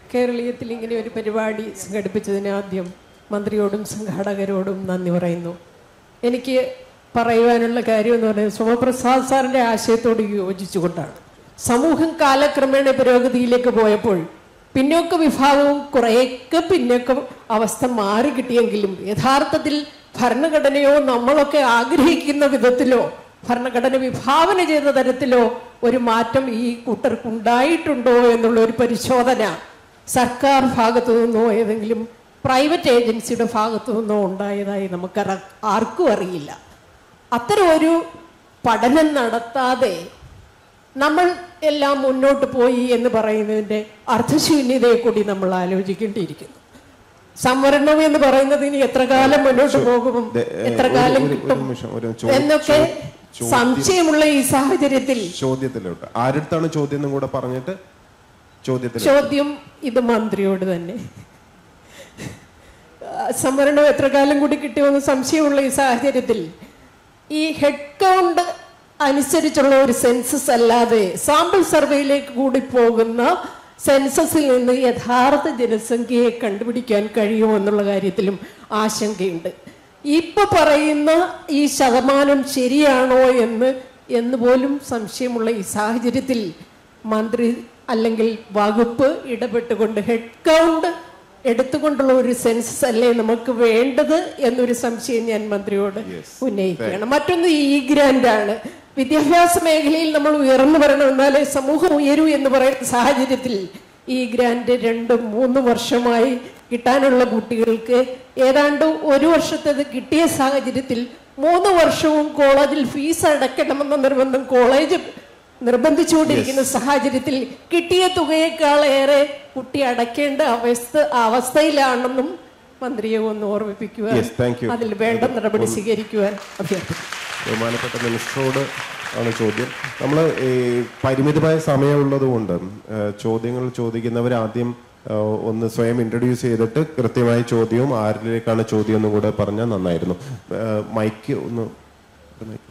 കേരളീയത്തിൽ ഇങ്ങനെ ഒരു പരിപാടി സംഘടിപ്പിച്ചതിന് ആദ്യം മന്ത്രിയോടും സംഘാടകരോടും നന്ദി പറയുന്നു എനിക്ക് പറയുവാനുള്ള കാര്യം എന്ന് പറയുന്നത് സോമപ്രസാദ് സാറിന്റെ ആശയത്തോട് യോജിച്ചുകൊണ്ടാണ് സമൂഹം കാലക്രമേണ പുരോഗതിയിലേക്ക് പോയപ്പോൾ പിന്നോക്ക വിഭാഗവും കുറേയൊക്കെ പിന്നോക്ക അവസ്ഥ മാറി കിട്ടിയെങ്കിലും യഥാർത്ഥത്തിൽ ഭരണഘടനയോ നമ്മളൊക്കെ ആഗ്രഹിക്കുന്ന വിധത്തിലോ ഭരണഘടന വിഭാവന ചെയ്ത തരത്തിലോ ഒരു മാറ്റം ഈ കൂട്ടർക്കുണ്ടായിട്ടുണ്ടോ എന്നുള്ള ഒരു പരിശോധന സർക്കാർ ഭാഗത്തു നിന്നോ ഏതെങ്കിലും പ്രൈവറ്റ് ഏജൻസിയുടെ ഭാഗത്തു നിന്നോ ഉണ്ടായതായി നമുക്ക് ആർക്കും അറിയില്ല അത്തരം ഒരു പഠനം നടത്താതെ നമ്മൾ എല്ലാം മുന്നോട്ട് പോയി എന്ന് പറയുന്നതിന്റെ അർത്ഥശൂന്യതയെ കൂടി നമ്മൾ ആലോചിക്കേണ്ടിയിരിക്കുന്നു സംവരണം എന്ന് പറയുന്നത് ഇനി എത്ര കാലം മുന്നോട്ട് പോകും ദേ, ഏ, എത്ര ഒരു- കാലം ഒരു- ഒരു കിട്ടും നിമിഷം, ഒരു ചോ- എന്നൊക്കെ ചോ- സംശയമുള്ള ഈ സാഹചര്യത്തിൽ ചോദ്യത്തിലോട്ട് ആരടുത്താണ് ചോദ്യം എന്നും കൂടെ പറഞ്ഞിട്ട് ചോദ്യത്തിൽ ചോദ്യം ഇത് മന്ത്രിയോട് തന്നെ ആ, സംവരണം എത്ര കാലം കൂടി കിട്ടുമെന്ന് സംശയമുള്ള ഈ സാഹചര്യത്തിൽ ഈ ഹെഡ് കൗണ്ട് അനുസരിച്ചുള്ള ഒരു സെൻസസ് അല്ലാതെ സാമ്പിൾ സർവേയിലേക്ക് കൂടി പോകുന്ന സെൻസസിൽ നിന്ന് യഥാർത്ഥ ജനസംഖ്യയെ കണ്ടുപിടിക്കാൻ കഴിയുമോ എന്നുള്ള കാര്യത്തിലും ആശങ്കയുണ്ട് ഇപ്പൊ പറയുന്ന ഈ ശതമാനം ശരിയാണോ എന്ന് എന്ന് പോലും സംശയമുള്ള ഈ സാഹചര്യത്തിൽ മന്ത്രി അല്ലെങ്കിൽ വകുപ്പ് ഇടപെട്ടുകൊണ്ട് ഹെഡ് കൗണ്ട് എടുത്തുകൊണ്ടുള്ള ഒരു സെൻസസ് അല്ലേ നമുക്ക് വേണ്ടത് എന്നൊരു സംശയം ഞാൻ മന്ത്രിയോട് ഉന്നയിക്കുകയാണ് മറ്റൊന്ന് ഈ ഗ്രാൻഡ് ആണ് വിദ്യാഭ്യാസ മേഖലയിൽ നമ്മൾ ഉയർന്നു വരണം എന്നാലേ സമൂഹം ഉയരൂ എന്ന് പറയുന്ന സാഹചര്യത്തിൽ ഈ ഗ്രാൻഡ് രണ്ട് മൂന്ന് വർഷമായി കിട്ടാനുള്ള കുട്ടികൾക്ക് ഏതാണ്ട് ഒരു വർഷത്തേത് കിട്ടിയ സാഹചര്യത്തിൽ മൂന്ന് വർഷവും കോളേജിൽ ഫീസ് അടയ്ക്കണമെന്ന നിർബന്ധം കോളേജ് നിർബന്ധിച്ചുകൊണ്ടിരിക്കുന്ന സാഹചര്യത്തിൽ കിട്ടിയ തുകയേക്കാൾ ഏറെ കുട്ടി അടയ്ക്കേണ്ട അവസ്ഥ അവസ്ഥയിലാണെന്നും മന്ത്രിയെ ഒന്ന് ഓർമ്മിപ്പിക്കുവാൻ Yes, thank you. അതിൽ വേണ്ട നടപടി സ്വീകരിക്കുവാൻ അഭ്യർത്ഥിക്കുന്നു ബഹുമാനപ്പെട്ട മിനിസ്റ്ററോട് ആണ് ചോദ്യം നമ്മൾ ഈ പരിമിതമായ സമയമുള്ളത് കൊണ്ട് ഏഹ്, ചോദ്യങ്ങൾ ചോദിക്കുന്നവർ ആദ്യം ഏഹ്, ഒന്ന് സ്വയം ഇൻട്രൊഡ്യൂസ് ചെയ്തിട്ട് കൃത്യമായ ചോദ്യവും ആരിലേക്കാണ് ചോദ്യം എന്നും കൂടെ പറഞ്ഞാൽ നന്നായിരുന്നു ഏഹ്, മൈക്ക് ഒന്ന് ഒരു മൈക്ക്.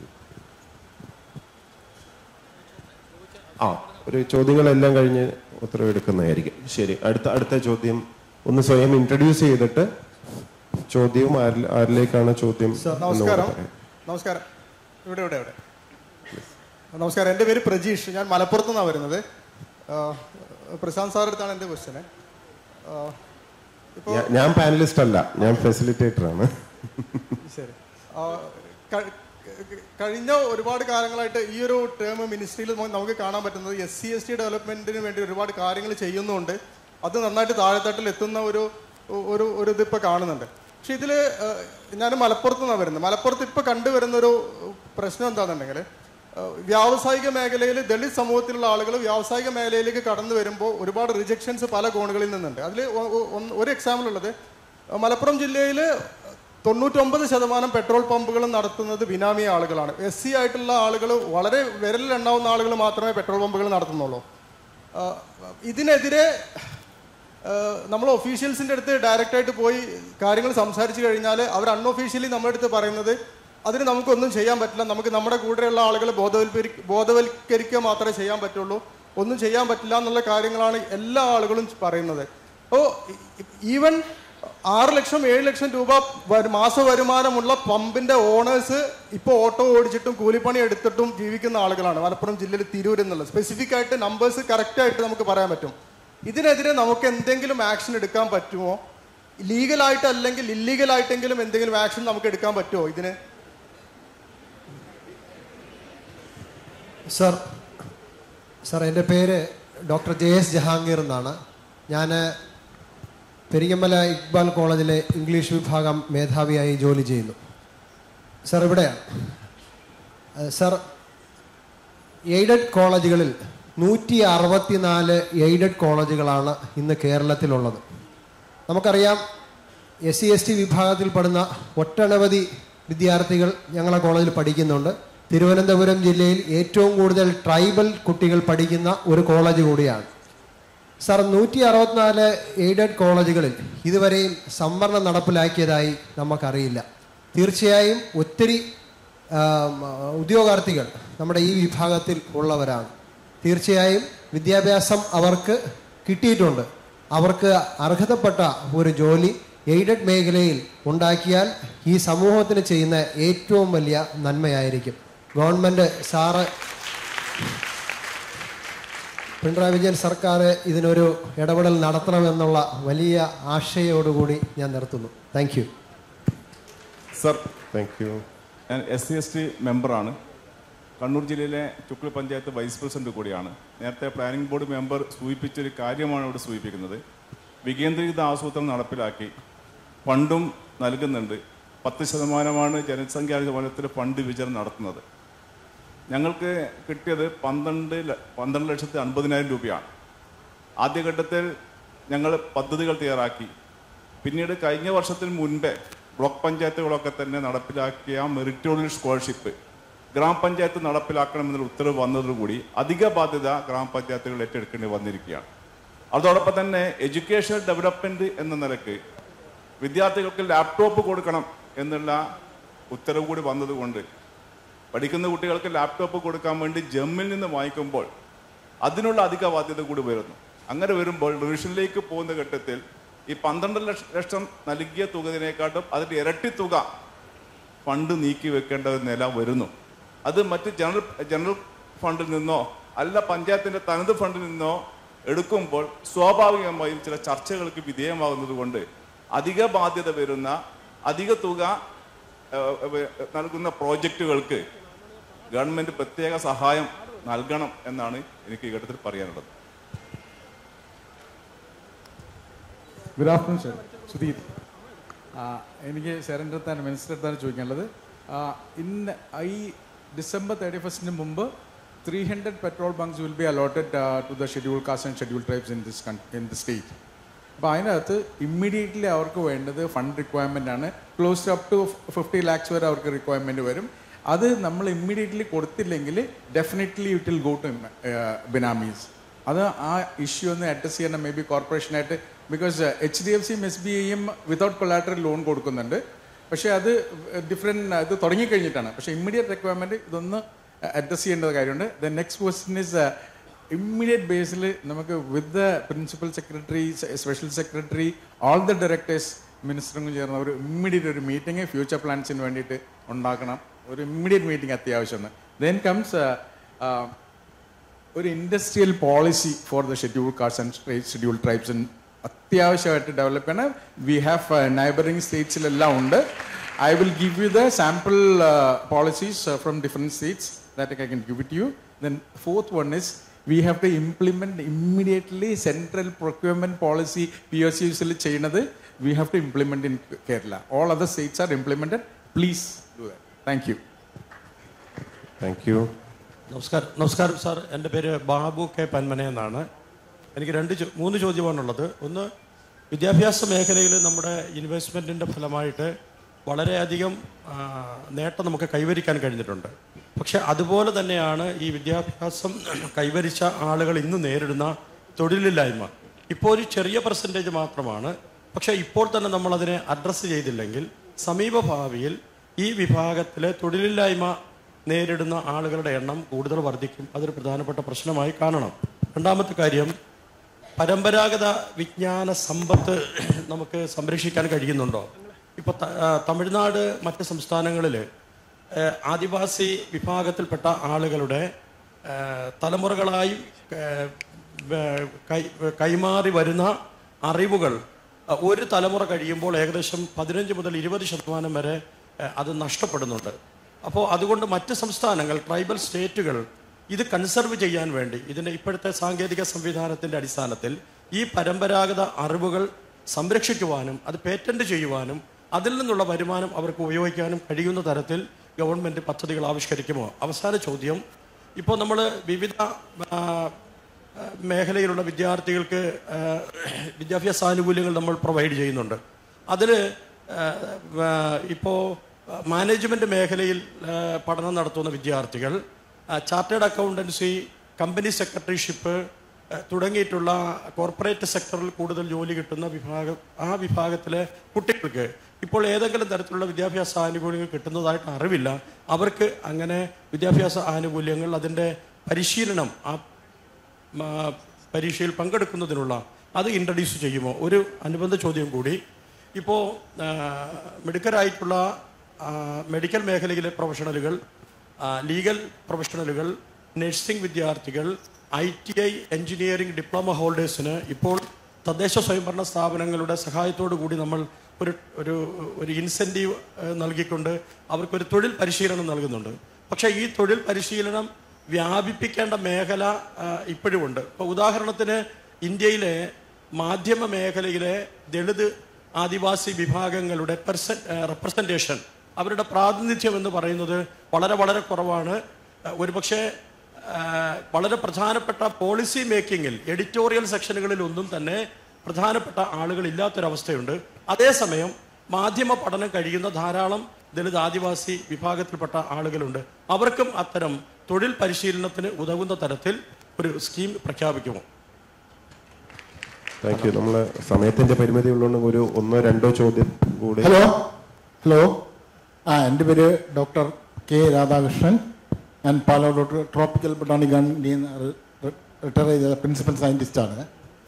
ആ ഒരു ചോദ്യങ്ങളെല്ലാം കഴിഞ്ഞ് ഉത്തരവെടുക്കുന്നതായിരിക്കും ശരി അടുത്ത അടുത്ത ചോദ്യം ഒന്ന് സ്വയം ഇൻട്രൊഡ്യൂസ് ചെയ്തിട്ട് ചോദ്യവും ആരിൽ ആരിലേക്കാണ് ചോദ്യം സർ എന്നുകൂടെ നമസ്കാരം പറയാം. നമസ്കാരം ഇവിടെ ഇവിടെ ഇവിടെ നമസ്കാരം എൻ്റെ പേര് പ്രജീഷ് ഞാൻ മലപ്പുറത്തു നിന്നാണ് വരുന്നത് ആ, പ്രശാന്ത് സാറിൻ്റെ അടുത്താണ് എൻ്റെ ക്വസ്റ്റ്യന് ഇപ്പോൾ ഞാ- ഞാൻ പാനലിസ്റ്റ് അല്ല ഞാൻ ഫെസിലിറ്റേറ്റർ ആണ് ശരി ആ, ക- ക- കഴിഞ്ഞ ഒരുപാട് കാലങ്ങളായിട്ട് ഈ ഒരു ടേം മിനിസ്ട്രിയിൽ നമുക്ക് കാണാൻ പറ്റുന്നത് എസ് സി എസ് ടി ഡെവലപ്മെന്റിന് വേണ്ടി ഒരുപാട് കാര്യങ്ങൾ ചെയ്യുന്നുണ്ട് അത് നന്നായിട്ട് താഴെത്തട്ടിൽ എത്തുന്ന ഒരു ഒരു ഒരു ഇതിപ്പോൾ കാണുന്നുണ്ട് പക്ഷെ ഇതിൽ ഞാൻ മലപ്പുറത്ത് നിന്നാണ് വരുന്നത് മലപ്പുറത്ത് ഇപ്പോൾ കണ്ടുവരുന്ന ഒരു പ്രശ്നം എന്താണെന്നുണ്ടെങ്കിൽ വ്യാവസായിക മേഖലയിൽ ദളിത് സമൂഹത്തിലുള്ള ആളുകൾ വ്യാവസായിക മേഖലയിലേക്ക് കടന്നു വരുമ്പോൾ ഒരുപാട് റിജക്ഷൻസ് പല കോണുകളിൽ നിന്നുണ്ട് അതിൽ ഒരു എക്സാമ്പിൾ ഉള്ളത് മലപ്പുറം ജില്ലയിൽ തൊണ്ണൂറ്റൊമ്പത് ശതമാനം പെട്രോൾ പമ്പുകളും നടത്തുന്നത് ബിനാമി ആളുകളാണ് എസ് സി ആയിട്ടുള്ള ആളുകൾ വളരെ വിരലിലെണ്ണാവുന്ന ആളുകൾ മാത്രമേ പെട്രോൾ പമ്പുകൾ നടത്തുന്നുള്ളൂ ആ, ഇതിനെതിരെ നമ്മൾ ഒഫീഷ്യൽസിൻ്റെ അടുത്ത് ഡയറക്റ്റായിട്ട് പോയി കാര്യങ്ങൾ സംസാരിച്ചു കഴിഞ്ഞാൽ അവർ അൺഒഫീഷ്യലി നമ്മുടെ അടുത്ത് പറയുന്നത് അതിന് നമുക്കൊന്നും ചെയ്യാൻ പറ്റില്ല നമുക്ക് നമ്മുടെ കൂടെയുള്ള ആളുകളെ ബോധവൽപ്പരി ബോധവൽക്കരിക്കുക മാത്രമേ ചെയ്യാൻ പറ്റുള്ളൂ ഒന്നും ചെയ്യാൻ പറ്റില്ല എന്നുള്ള കാര്യങ്ങളാണ് എല്ലാ ആളുകളും പറയുന്നത് അപ്പോൾ ഈവൻ ആറ് ലക്ഷം ഏഴ് ലക്ഷം രൂപ വരു- മാസ വരുമാനമുള്ള പമ്പിന്റെ ഓണേഴ്സ് ഇപ്പോൾ ഓട്ടോ ഓടിച്ചിട്ടും കൂലിപ്പണി എടുത്തിട്ടും ജീവിക്കുന്ന ആളുകളാണ് മലപ്പുറം ജില്ലയിൽ തിരൂർ എന്നുള്ളത് സ്പെസിഫിക് ആയിട്ട് നമ്പേഴ്സ് കറക്റ്റ് ആയിട്ട് നമുക്ക് പറയാൻ പറ്റും ഇതിനെതിരെ നമുക്ക് എന്തെങ്കിലും ആക്ഷൻ എടുക്കാൻ പറ്റുമോ ലീഗലായിട്ട് അല്ലെങ്കിൽ ഇല്ലീഗലായിട്ടെങ്കിലും എന്തെങ്കിലും ആക്ഷൻ നമുക്ക് എടുക്കാൻ പറ്റുമോ ഇതിന് സർ സർ എൻ്റെ പേര് ഡോക്ടർ ജെ എസ് ജഹാംഗീർ എന്നാണ് ഞാൻ പെരിങ്ങമല ഇക്ബാൽ കോളേജിലെ ഇംഗ്ലീഷ് വിഭാഗം മേധാവിയായി ജോലി ചെയ്യുന്നു സർ ഇവിടെയാണ് ഏഹ് സർ എയ്ഡഡ് കോളേജുകളിൽ നൂറ്റി അറുപത്തിനാല് എയ്ഡഡ് കോളേജുകളാണ് ഇന്ന് കേരളത്തിലുള്ളത് നമുക്കറിയാം എസ് സി എസ് ടി വിഭാഗത്തിൽപ്പെടുന്ന ഒട്ടനവധി വിദ്യാർത്ഥികൾ ഞങ്ങളെ കോളേജിൽ പഠിക്കുന്നുണ്ട് തിരുവനന്തപുരം ജില്ലയിൽ ഏറ്റവും കൂടുതൽ ട്രൈബൽ കുട്ടികൾ പഠിക്കുന്ന ഒരു കോളേജ് കൂടിയാണ് സർ നൂറ്റി അറുപത്തിനാല് എയ്ഡഡ് കോളേജുകളിൽ ഇതുവരെയും സംവരണം നടപ്പിലാക്കിയതായി നമുക്കറിയില്ല തീർച്ചയായും ഒത്തിരി ആം, ഉദ്യോഗാർത്ഥികൾ നമ്മുടെ ഈ വിഭാഗത്തിൽ ഉള്ളവരാണ് തീർച്ചയായും വിദ്യാഭ്യാസം അവർക്ക് കിട്ടിയിട്ടുണ്ട് അവർക്ക് അർഹതപ്പെട്ട ഒരു ജോലി എയ്ഡഡ് മേഖലയിൽ ഉണ്ടാക്കിയാൽ ഈ സമൂഹത്തിന് ചെയ്യുന്ന ഏറ്റവും വലിയ നന്മയായിരിക്കും ഗവൺമെൻറ് സാറ് പിണറായി വിജയൻ സർക്കാർ ഇതിനൊരു ഇടപെടൽ നടത്തണമെന്നുള്ള വലിയ ആശയോടുകൂടി ഞാൻ നിർത്തുന്നു thank you sir thank you ഞാൻ എസ് സി എസ് ടി മെമ്പറാണ് കണ്ണൂർ ജില്ലയിലെ ചുക്ലി പഞ്ചായത്ത് വൈസ് പ്രസിഡന്റ് കൂടിയാണ് നേരത്തെ പ്ലാനിംഗ് ബോർഡ് മെമ്പർ സൂചിപ്പിച്ചൊരു കാര്യമാണ് ഇവിടെ സൂചിപ്പിക്കുന്നത് വികേന്ദ്രീകൃത ആസൂത്രണം നടപ്പിലാക്കി ഫണ്ടും നൽകുന്നുണ്ട് പത്ത് ശതമാനമാണ് ജനസംഖ്യാ ശതമാനത്തിൽ ഫണ്ട് വിതരണം നടത്തുന്നത് ഞങ്ങൾക്ക് കിട്ടിയത് പന്ത്രണ്ട് ല- പന്ത്രണ്ട് ലക്ഷത്തി അൻപതിനായിരം രൂപയാണ് ആദ്യഘട്ടത്തിൽ ഞങ്ങൾ പദ്ധതികൾ തയ്യാറാക്കി പിന്നീട് കഴിഞ്ഞ വർഷത്തിന് മുൻപേ ബ്ലോക്ക് പഞ്ചായത്തുകളൊക്കെ തന്നെ നടപ്പിലാക്കിയ മെറിറ്റോറിയൽ സ്കോളർഷിപ്പ് ഗ്രാമപഞ്ചായത്ത് നടപ്പിലാക്കണമെന്നൊരു ഉത്തരവ് വന്നതോടുകൂടി അധിക ബാധ്യത ഗ്രാമപഞ്ചായത്തുകൾ ഏറ്റെടുക്കേണ്ടി വന്നിരിക്കുകയാണ് അതോടൊപ്പം തന്നെ എഡ്യൂക്കേഷൻ ഡെവലപ്മെന്റ് എന്ന നിലക്ക് വിദ്യാർത്ഥികൾക്ക് ലാപ്ടോപ്പ് കൊടുക്കണം എന്നുള്ള ഉത്തരവ് കൂടി വന്നതുകൊണ്ട് പഠിക്കുന്ന കുട്ടികൾക്ക് ലാപ്ടോപ്പ് കൊടുക്കാൻ വേണ്ടി ജമ്മിൽ നിന്ന് വാങ്ങിക്കുമ്പോൾ അതിനുള്ള അധിക ബാധ്യത കൂടി വരുന്നു അങ്ങനെ വരുമ്പോൾ റിവിഷനിലേക്ക് പോകുന്ന ഘട്ടത്തിൽ ഈ പന്ത്രണ്ട് ലക്ഷ ലക്ഷം നൽകിയ തുകതിനെക്കാട്ടും അതിന്റെ ഇരട്ടി തുക ഫണ്ട് നീക്കി വെക്കേണ്ട ഒരു നില വരുന്നു അത് മറ്റ് ജനറൽ ജനറൽ ഫണ്ടിൽ നിന്നോ അല്ല പഞ്ചായത്തിന്റെ തനത് ഫണ്ടിൽ നിന്നോ എടുക്കുമ്പോൾ സ്വാഭാവികമായും ചില ചർച്ചകൾക്ക് വിധേയമാകുന്നത് കൊണ്ട് അധിക ബാധ്യത വരുന്ന അധിക തുക ഏഹ്, ഏഹ്, നൽകുന്ന പ്രോജക്റ്റുകൾക്ക് ഗവൺമെന്റ് പ്രത്യേക സഹായം നൽകണം എന്നാണ് എനിക്ക് ഈ ഘട്ടത്തിൽ പറയാനുള്ളത് ഗുഡ് ആഫ്റ്റർനൂൺ സർ സുധീർ ആ, എനിക്ക് സാറിൻ്റെ അടുത്താണ് മിനിസ്റ്റർ അടുത്താണ് ചോദിക്കാനുള്ളത് ആ, ഇന്ന് ഈ ഡിസംബർ തേർട്ടി ഫസ്റ്റിന് മുമ്പ് three hundred petrol bunks will be allotted to the schedule caste and schedule tribes in this in the state അപ്പോൾ അതിനകത്ത് ഇമ്മീഡിയറ്റ്ലി അവർക്ക് വേണ്ടത് ഫണ്ട് റിക്വയർമെൻ്റ് ആണ് close up to fifty lakhs വരെ അവർക്ക് റിക്വയർമെൻറ്റ് വരും അത് നമ്മൾ ഇമ്മീഡിയറ്റ്ലി കൊടുത്തില്ലെങ്കിൽ definitely it will go to benamis അത് ആ ഇഷ്യൂ ഒന്ന് അഡ്രസ് ചെയ്യണം മേ ബി കോർപ്പറേഷനായിട്ട് ബിക്കോസ് എച്ച് ഡി എഫ് സിയും എസ് ബി ഐയും വിതൗട്ട് കൊലാറ്ററൽ ലോൺ കൊടുക്കുന്നുണ്ട് പക്ഷേ അത് ഡിഫറെൻറ്റ് ഇത് തുടങ്ങിക്കഴിഞ്ഞിട്ടാണ് പക്ഷേ ഇമ്മീഡിയറ്റ് റിക്വയർമെൻറ്റ് ഇതൊന്ന് അഡ്രസ് ചെയ്യേണ്ട കാര്യമുണ്ട് the next question is immediate ബേസിൽ നമുക്ക് with the principal secretary special secretary all the directors മിനിസ്റ്ററും ചേർന്ന് ഒരു ഇമ്മീഡിയറ്റ് ഒരു മീറ്റിംഗ് ഫ്യൂച്ചർ പ്ലാൻസിന് വേണ്ടിയിട്ട് ഉണ്ടാക്കണം ഒരു ഇമ്മീഡിയറ്റ് മീറ്റിംഗ് അത്യാവശ്യമാണ് ദെൻ കംസ് ഒരു industrial policy for the schedule caste and schedule tribes അത്യാവശ്യമായിട്ട് ഡെവലപ്പ് ചെയ്യണം വി ഹാവ് നൈബറിംഗ് സ്റ്റേറ്റ്സിലെല്ലാം ഉണ്ട് I will give you the sample policies from different states that I can give it you then fourth one is we have to implement immediately central procurement policy P O സിസിൽ ചെയ്യുന്നത് we have to implement in Kerala all other states are implemented please do that thank you thank you നമസ്കാരം നമസ്കാരം sir എൻ്റെ പേര് Babu K Panmana എന്നാണ് എനിക്ക് രണ്ട് ചോ- മൂന്ന് ചോദ്യമാണുള്ളത് ഒന്ന് വിദ്യാഭ്യാസ മേഖലയിൽ നമ്മുടെ ഇൻവെസ്റ്റ്മെൻറ്റിൻ്റെ ഫലമായിട്ട് വളരെയധികം ആ, നേട്ടം നമുക്ക് കൈവരിക്കാൻ കഴിഞ്ഞിട്ടുണ്ട് പക്ഷെ അതുപോലെ തന്നെയാണ് ഈ വിദ്യാഭ്യാസം കൈവരിച്ച ആളുകൾ ഇന്ന് നേരിടുന്ന തൊഴിലില്ലായ്മ ഇപ്പോൾ ഒരു ചെറിയ പെർസെൻറ്റേജ് മാത്രമാണ് പക്ഷെ ഇപ്പോൾ തന്നെ നമ്മൾ അതിനെ അഡ്രസ്സ് ചെയ്തില്ലെങ്കിൽ സമീപഭാവിയിൽ ഈ വിഭാഗത്തിലെ തൊഴിലില്ലായ്മ നേരിടുന്ന ആളുകളുടെ എണ്ണം കൂടുതൽ വർദ്ധിക്കും അതൊരു പ്രധാനപ്പെട്ട പ്രശ്നമായി കാണണം രണ്ടാമത്തെ കാര്യം പരമ്പരാഗത വിജ്ഞാന സമ്പത്ത് നമുക്ക് സംരക്ഷിക്കാൻ കഴിയുന്നുണ്ടോ ഇപ്പോൾ തമിഴ്നാട് മറ്റ് സംസ്ഥാനങ്ങളിൽ ആദിവാസി വിഭാഗത്തിൽപ്പെട്ട ആളുകളുടെ ആ, തലമുറകളായി ആ, വേ- കൈ- കൈമാറി വരുന്ന അറിവുകൾ ആ, ഒരു തലമുറ കഴിയുമ്പോൾ ഏകദേശം പതിനഞ്ച് മുതൽ ഇരുപത് ശതമാനം വരെ ആ, അത് നഷ്ടപ്പെടുന്നുണ്ട് അപ്പോൾ അതുകൊണ്ട് മറ്റ് സംസ്ഥാനങ്ങൾ ട്രൈബൽ സ്റ്റേറ്റുകൾ ഇത് കൺസർവ് ചെയ്യാൻ വേണ്ടി ഇതിൻ്റെ ഇപ്പോഴത്തെ സാങ്കേതിക സംവിധാനത്തിൻ്റെ അടിസ്ഥാനത്തിൽ ഈ പരമ്പരാഗത അറിവുകൾ സംരക്ഷിക്കുവാനും അത് പേറ്റന്റ് ചെയ്യുവാനും അതിൽ നിന്നുള്ള വരുമാനം അവർക്ക് ഉപയോഗിക്കാനും കഴിയുന്ന തരത്തിൽ ഗവൺമെൻറ് പദ്ധതികൾ ആവിഷ്കരിക്കുമോ അവസാന ചോദ്യം ഇപ്പോൾ നമ്മൾ വിവിധ ആ, ആ, മേഖലയിലുള്ള വിദ്യാർത്ഥികൾക്ക് ആ, വിദ്യാഭ്യാസ ആനുകൂല്യങ്ങൾ നമ്മൾ പ്രൊവൈഡ് ചെയ്യുന്നുണ്ട് അതിൽ ഇപ്പോൾ മാനേജ്മെൻറ്റ് മേഖലയിൽ ആ, പഠനം നടത്തുന്ന വിദ്യാർത്ഥികൾ ചാർട്ടേഡ് അക്കൗണ്ടൻസി കമ്പനി സെക്രട്ടറിഷിപ്പ് ആ, തുടങ്ങിയിട്ടുള്ള കോർപ്പറേറ്റ് സെക്ടറിൽ കൂടുതൽ ജോലി കിട്ടുന്ന വിഭാഗം ആ വിഭാഗത്തിലെ കുട്ടികൾക്ക് ഇപ്പോൾ ഏതെങ്കിലും തരത്തിലുള്ള വിദ്യാഭ്യാസ ആനുകൂല്യങ്ങൾ കിട്ടുന്നതായിട്ട് അറിവില്ല അവർക്ക് അങ്ങനെ വിദ്യാഭ്യാസ ആനുകൂല്യങ്ങൾ അതിൻ്റെ പരിശീലനം ആ ആ, പരീക്ഷയിൽ പങ്കെടുക്കുന്നതിനുള്ള അത് ഇൻട്രൊഡ്യൂസ് ചെയ്യുമോ ഒരു അനുബന്ധ ചോദ്യം കൂടി ഇപ്പോൾ മെഡിക്കലായിട്ടുള്ള മെഡിക്കൽ മേഖലയിലെ പ്രൊഫഷണലുകൾ ആ, ലീഗൽ പ്രൊഫഷണലുകൾ നഴ്സിംഗ് വിദ്യാർത്ഥികൾ I T I engineering diploma ഹോൾഡേഴ്സിന് ഇപ്പോൾ തദ്ദേശ സ്വയംഭരണ സ്ഥാപനങ്ങളുടെ സഹായത്തോടു കൂടി നമ്മൾ ഒരു ഒരു ഒരു ഇൻസെൻറ്റീവ് നൽകിക്കൊണ്ട് അവർക്കൊരു തൊഴിൽ പരിശീലനം നൽകുന്നുണ്ട് പക്ഷേ ഈ തൊഴിൽ പരിശീലനം വ്യാപിപ്പിക്കേണ്ട മേഖല ആ, ഇപ്പോഴുമുണ്ട് ഇപ്പോൾ ഉദാഹരണത്തിന് ഇന്ത്യയിലെ മാധ്യമ മേഖലയിലെ ദളിത് ആദിവാസി വിഭാഗങ്ങളുടെ പെർസെൻ റെപ്രസെൻറ്റേഷൻ അവരുടെ പ്രാതിനിധ്യം എന്ന് പറയുന്നത് വളരെ വളരെ കുറവാണ് ആ, ഒരുപക്ഷെ ആ, വളരെ പ്രധാനപ്പെട്ട പോളിസി മേക്കിങ്ങിൽ എഡിറ്റോറിയൽ സെക്ഷനുകളിൽ ഒന്നും തന്നെ പ്രധാനപ്പെട്ട ആളുകൾ ഇല്ലാത്തൊരവസ്ഥയുണ്ട് അതേസമയം മാധ്യമ പഠനം കഴിയുന്ന ധാരാളം ദളിത് ആദിവാസി വിഭാഗത്തിൽപ്പെട്ട ആളുകളുണ്ട് അവർക്കും അത്തരം തൊഴിൽ പരിശീലനത്തിന് ഉതകുന്ന തരത്തിൽ ഒരു സ്കീം പ്രഖ്യാപിക്കുമോ താങ്ക് യു നമ്മൾ സമയത്തിന്റെ പരിമിതി ഉള്ളതുകൊണ്ട് ഒരു ഒന്നോ രണ്ടോ ചോദ്യം കൂടി ഹലോ ഹലോ ആ എൻ്റെ പേര് ഡോക്ടർ കെ രാധാകൃഷ്ണൻ ഞാൻ പാലോട് ട്രോപ്പിക്കൽ ബൊട്ടാണിക് ഗാർഡനിൽ നിന്ന് റിട്ടയർ ചെയ്ത പ്രിൻസിപ്പൽ സയൻറ്റിസ്റ്റാണ്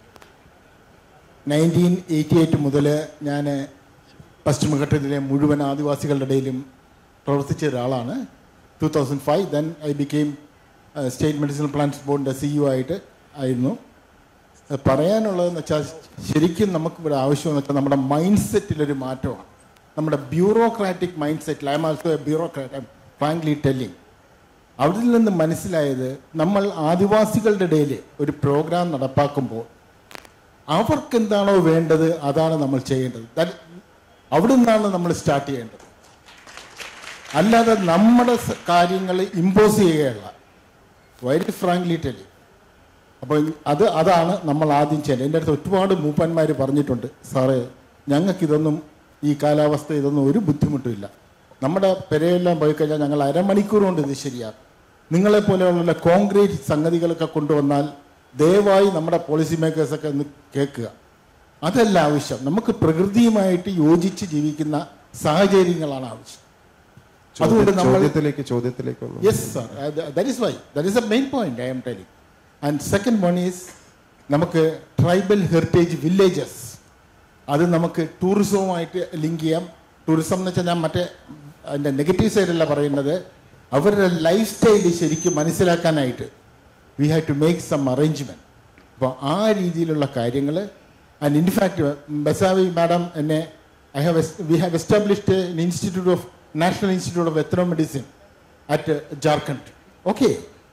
നയൻറ്റീൻ എയ്റ്റി എയ്റ്റ് മുതൽ ഞാൻ പശ്ചിമഘട്ടത്തിലെ മുഴുവൻ ആദിവാസികളുടെ ഇടയിലും പ്രവർത്തിച്ച ഒരാളാണ് two thousand five then I became state medicinal plants ബോർഡിൻ്റെ സി യു ആയിട്ട് ആയിരുന്നു അത് പറയാനുള്ളതെന്ന് വെച്ചാൽ ശരിക്കും നമുക്ക് ഇവിടെ ആവശ്യമെന്ന് വെച്ചാൽ നമ്മുടെ മൈൻഡ് സെറ്റിലൊരു മാറ്റമാണ് നമ്മുടെ ബ്യൂറോക്രാറ്റിക് മൈൻഡ് സെറ്റിൽ I'm also a bureaucrat frankly telling അവിടെ നിന്ന് മനസ്സിലായത് നമ്മൾ ആദിവാസികളുടെ ഇടയിൽ ഒരു പ്രോഗ്രാം നടപ്പാക്കുമ്പോൾ അവർക്ക് എന്താണോ വേണ്ടത് അതാണ് നമ്മൾ ചെയ്യേണ്ടത് That- അവിടെ നിന്നാണ് നമ്മൾ സ്റ്റാർട്ട് ചെയ്യേണ്ടത് അല്ലാതെ നമ്മുടെ കാര്യങ്ങൾ ഇമ്പോസ് ചെയ്യുകയല്ല വെരി ഫ്രാങ്ക്ലി ടെല്ലിങ് അപ്പോൾ അത് അതാണ് നമ്മൾ ആദ്യം ചെയ്യേണ്ടത് എൻ്റെ അടുത്ത് ഒരുപാട് മൂപ്പന്മാർ പറഞ്ഞിട്ടുണ്ട് സാറേ ഞങ്ങൾക്കിതൊന്നും ഈ കാലാവസ്ഥ ഇതൊന്നും ഒരു ബുദ്ധിമുട്ടുമില്ല നമ്മുടെ പെരയെല്ലാം പോയി കഴിഞ്ഞാൽ ഞങ്ങൾ അരമണിക്കൂർ കൊണ്ട് ഇത് ശരിയാക്കും നിങ്ങളെപ്പോലെയുള്ള കോൺക്രീറ്റ് സംഗതികളൊക്കെ കൊണ്ടുവന്നാൽ ദയവായി നമ്മുടെ പോളിസി മേക്കേഴ്സൊക്കെ ഒന്ന് കേൾക്കുക അതല്ല ആവശ്യം നമുക്ക് പ്രകൃതിയുമായിട്ട് യോജിച്ച് ജീവിക്കുന്ന സാഹചര്യങ്ങളാണ് ആവശ്യം അതുകൊണ്ട് ചോദ്യ- നമ്മൾ ചോദ്യത്തിലേക്ക് ചോദ്യത്തിലേക്ക് ഒന്ന് yes sir that is why that is a main point I'm telling and second one is നമുക്ക് ട്രൈബൽ ഹെറിറ്റേജ് വില്ലേജസ് അത് നമുക്ക് ടൂറിസവുമായിട്ട് ലിങ്ക് ചെയ്യാം ടൂറിസം എന്ന് വെച്ചാൽ ഞാൻ മറ്റേ അതിൻ്റെ നെഗറ്റീവ് സൈഡല്ല പറയുന്നത് അവരുടെ ലൈഫ് സ്റ്റൈൽ ശരിക്കും മനസ്സിലാക്കാനായിട്ട് we have to make some arrangement അപ്പോൾ ആ രീതിയിലുള്ള കാര്യങ്ങൾ ആൻഡ് ഇൻഫാക്ട് ബസാവി മാഡം എന്നെ I have we have established institute of national institute of ethno medicine at Jharkhand okay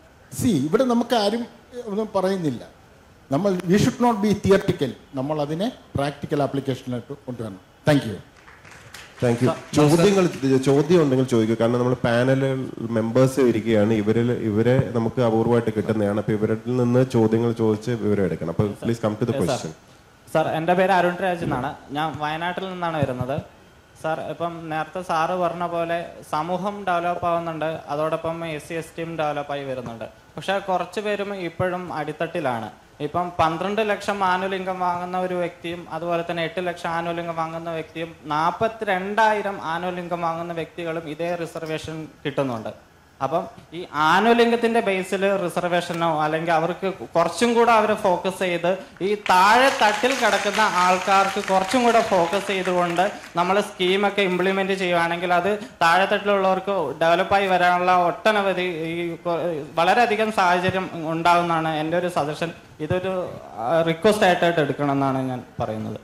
see ഇവിടെ നമുക്ക് ആരും ഒന്നും പറയുന്നില്ല നമ്മൾ we should not be theoretical നമ്മൾ അതിനെ പ്രാക്ടിക്കൽ ആപ്ലിക്കേഷനിലോട്ട് കൊണ്ടുവരണം താങ്ക് യു താങ്ക് യു ചോദ്യങ്ങൾ ചോദ്യം ഉണ്ടെങ്കിൽ ചോദിക്കൂ കാരണം നമ്മൾ പാനൽ മെമ്പേഴ്സ് ഇരിക്കുകയാണ് ഇവരിൽ ഇവരെ നമുക്ക് അപൂർവമായിട്ട് കിട്ടുന്നതാണ് അപ്പൊ ഇവരിൽ നിന്ന് ചോദ്യങ്ങൾ ചോദിച്ച് വിവരം എടുക്കണം അപ്പൊ please come to the question sir എൻ്റെ പേര് അരുൺ രാജ് എന്നാണ് ഞാൻ വയനാട്ടിൽ നിന്നാണ് വരുന്നത് സാർ ഇപ്പം നേരത്തെ സാറ് പറഞ്ഞ പോലെ സമൂഹം ഡെവലപ്പ് ആവുന്നുണ്ട് അതോടൊപ്പം എസ് സി എസ് ടിയും ഡെവലപ്പായി വരുന്നുണ്ട് പക്ഷെ കുറച്ച് പേരും ഇപ്പോഴും അടിത്തട്ടിലാണ് ഇപ്പം പന്ത്രണ്ട് ലക്ഷം ആനുവൽ ഇൻകം വാങ്ങുന്ന ഒരു വ്യക്തിയും അതുപോലെ തന്നെ എട്ട് ലക്ഷം ആനുവൽ ഇൻകം വാങ്ങുന്ന വ്യക്തിയും നാൽപ്പത്തി രണ്ടായിരം ആനുവൽ ഇൻകം വാങ്ങുന്ന വ്യക്തികളും ഇതേ റിസർവേഷൻ കിട്ടുന്നുണ്ട് അപ്പം ഈ ആനുലിംഗത്തിന്റെ ബേസിൽ റിസർവേഷനോ അല്ലെങ്കിൽ അവർക്ക് കുറച്ചും കൂടെ അവർ ഫോക്കസ് ചെയ്ത് ഈ താഴെ തട്ടിൽ കിടക്കുന്ന ആൾക്കാർക്ക് കുറച്ചും കൂടെ ഫോക്കസ് ചെയ്തുകൊണ്ട് നമ്മൾ സ്കീമൊക്കെ ഇംപ്ലിമെന്റ് ചെയ്യുവാണെങ്കിൽ അത് താഴെ തട്ടിലുള്ളവർക്ക് ഡെവലപ്പായി വരാനുള്ള ഒട്ടനവധി ഈ കൊ- വളരെയധികം സാഹചര്യം ഉണ്ടാകുന്നതാണ് എൻ്റെ ഒരു സജഷൻ ഇതൊരു റിക്വസ്റ്റ് ആയിട്ടായിട്ട് എടുക്കണം എന്നാണ് ഞാൻ പറയുന്നത്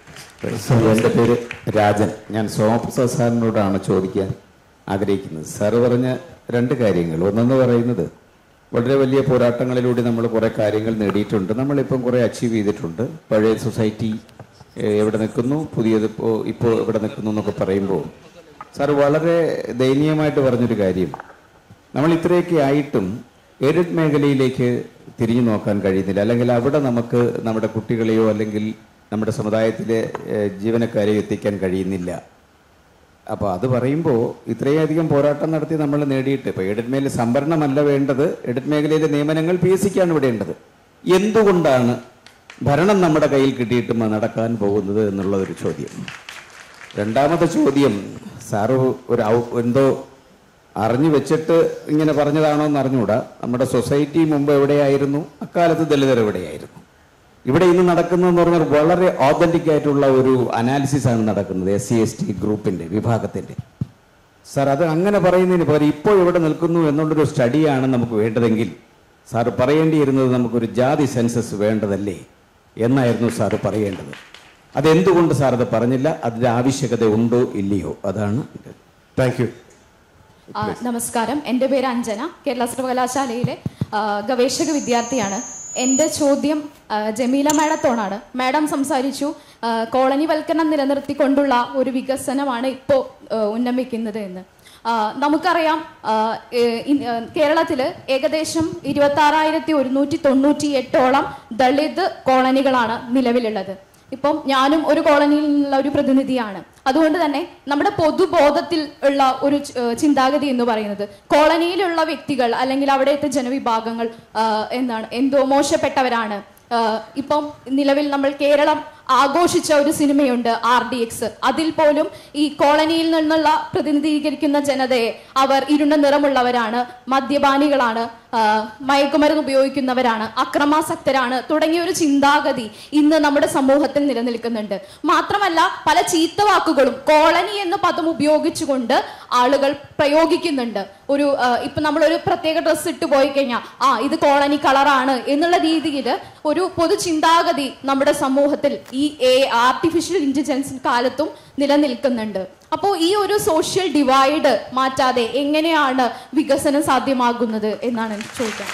എൻ്റെ പേര് രാജൻ ഞാൻ സോമപ്രസാദ് സാറിനോടാണ് ചോദിക്കാൻ ആഗ്രഹിക്കുന്നത് സാറ് പറഞ്ഞ രണ്ട് കാര്യങ്ങൾ ഒന്നെന്ന് പറയുന്നത് വളരെ വലിയ പോരാട്ടങ്ങളിലൂടെ നമ്മൾ കുറേ കാര്യങ്ങൾ നേടിയിട്ടുണ്ട് നമ്മളിപ്പം കുറേ അച്ചീവ് ചെയ്തിട്ടുണ്ട് പഴയ സൊസൈറ്റി ഏഹ്, എവിടെ നിൽക്കുന്നു പുതിയത് ഇപ്പോൾ ഇപ്പോൾ എവിടെ നിൽക്കുന്നു എന്നൊക്കെ പറയുമ്പോൾ സാറ് വളരെ ദയനീയമായിട്ട് പറഞ്ഞൊരു കാര്യം നമ്മൾ ഇത്രയൊക്കെ ആയിട്ടും എയ്ഡഡ് മേഖലയിലേക്ക് തിരിഞ്ഞു നോക്കാൻ കഴിയുന്നില്ല അല്ലെങ്കിൽ അവിടെ നമുക്ക് നമ്മുടെ കുട്ടികളെയോ അല്ലെങ്കിൽ നമ്മുടെ സമുദായത്തിലെ ഏഹ്, ജീവനക്കാരെയോ എത്തിക്കാൻ കഴിയുന്നില്ല അപ്പോൾ അത് പറയുമ്പോൾ ഇത്രയധികം പോരാട്ടം നടത്തി നമ്മൾ നേടിയിട്ട് ഇപ്പോൾ എയ്ഡഡ് മേഖല സംവരണമല്ല വേണ്ടത് എയ്ഡഡ് മേഖലയിലെ നിയമനങ്ങൾ പി എസ് സിക്കാണ് വിടേണ്ടത് എന്തുകൊണ്ടാണ് ഭരണം നമ്മുടെ കയ്യിൽ കിട്ടിയിട്ടും അത് നടക്കാൻ പോകുന്നത് എന്നുള്ളതൊരു ചോദ്യം രണ്ടാമത്തെ ചോദ്യം സാറ് ഒരു ഔ- എന്തോ അറിഞ്ഞു വെച്ചിട്ട് ഇങ്ങനെ പറഞ്ഞതാണോ എന്ന് അറിഞ്ഞുകൂടാ നമ്മുടെ സൊസൈറ്റി മുമ്പ് എവിടെയായിരുന്നു അക്കാലത്ത് ദളിതർ എവിടെയായിരുന്നു ഇവിടെ ഇന്ന് നടക്കുന്നതെന്ന് പറഞ്ഞാൽ വളരെ ഓതന്റിക് ആയിട്ടുള്ള ഒരു അനാലിസിസ് ആണ് നടക്കുന്നത് എസ് സി എസ് ടി ഗ്രൂപ്പിന്റെ വിഭാഗത്തിന്റെ സാർ അത് അങ്ങനെ പറയുന്നതിന് പകരം ഇപ്പോൾ ഇവിടെ നിൽക്കുന്നു എന്നുള്ളൊരു സ്റ്റഡിയാണ് നമുക്ക് വേണ്ടതെങ്കിൽ സാർ പറയേണ്ടിയിരുന്നത് നമുക്കൊരു ജാതി സെൻസസ് വേണ്ടതല്ലേ എന്നായിരുന്നു സാർ പറയേണ്ടത് അതെന്തുകൊണ്ട് സാർ അത് പറഞ്ഞില്ല അതിന്റെ ആവശ്യകത ഉണ്ടോ ഇല്ലയോ അതാണ് താങ്ക് യു ആ, നമസ്കാരം എൻ്റെ പേര് അഞ്ജന കേരള സർവകലാശാലയിലെ ആ, ഗവേഷക വിദ്യാർത്ഥിയാണ് എൻ്റെ ചോദ്യം ആ, ജമീല മാഡത്തോടാണ് മാഡം സംസാരിച്ചു ആ, കോളനിവൽക്കരണം നിലനിർത്തിക്കൊണ്ടുള്ള ഒരു വികസനമാണ് ഇപ്പോൾ ഉന്നമിക്കുന്നത് എന്ന് ആ, നമുക്കറിയാം ആ, ഏ, ഇൻ- ആ, കേരളത്തില് ഏകദേശം ഇരുപത്തി ആറായിരത്തി ഒരുന്നൂറ്റി തൊണ്ണൂറ്റി എട്ടോളം ദളിത് കോളനികളാണ് നിലവിലുള്ളത് ഇപ്പം ഞാനും ഒരു കോളനിയിൽ നിന്നുള്ള ഒരു പ്രതിനിധിയാണ് അതുകൊണ്ട് തന്നെ നമ്മുടെ പൊതുബോധത്തിൽ ഉള്ള ഒരു ചി- ഏഹ് ചിന്താഗതി എന്ന് പറയുന്നത് കോളനിയിലുള്ള വ്യക്തികൾ അല്ലെങ്കിൽ അവിടുത്തെ ജനവിഭാഗങ്ങൾ ആഹ് എന്താണ് എന്തോ മോശപ്പെട്ടവരാണ് ആഹ് ഇപ്പം നിലവിൽ നമ്മൾ കേരളം ആഘോഷിച്ച ഒരു സിനിമയുണ്ട് ആർ ഡി എക്സ് അതിൽ പോലും ഈ കോളനിയിൽ നിന്നുള്ള പ്രതിനിധീകരിക്കുന്ന ജനതയെ അവർ ഇരുണ്ട നിറമുള്ളവരാണ് മദ്യപാനികളാണ് ആഹ് മയക്കുമരുന്ന് ഉപയോഗിക്കുന്നവരാണ് അക്രമാസക്തരാണ് തുടങ്ങിയ ഒരു ചിന്താഗതി ഇന്ന് നമ്മുടെ സമൂഹത്തിൽ നിലനിൽക്കുന്നുണ്ട് മാത്രമല്ല പല ചീത്തവാക്കുകളും കോളനി എന്ന പദം ഉപയോഗിച്ചുകൊണ്ട് ആളുകൾ പ്രയോഗിക്കുന്നുണ്ട് ഒരു ആഹ് ഇപ്പൊ നമ്മളൊരു പ്രത്യേക ഡ്രസ്സ് ഇട്ട് പോയി കഴിഞ്ഞാൽ ആ ഇത് കോളനി കളറാണ് എന്നുള്ള രീതിയിൽ ഒരു പൊതു ചിന്താഗതി നമ്മുടെ സമൂഹത്തിൽ ഈ എ ആർട്ടിഫിഷ്യൽ ഇന്റലിജൻസ് കാലത്തും നിലനിൽക്കുന്നുണ്ട് അപ്പോൾ ഈ ഒരു സോഷ്യൽ ഡിവൈഡ് മാറ്റാതെ എങ്ങനെയാണ് വികസനം സാധ്യമാകുന്നത് എന്നാണ് എനിക്ക് ചോദിക്കാൻ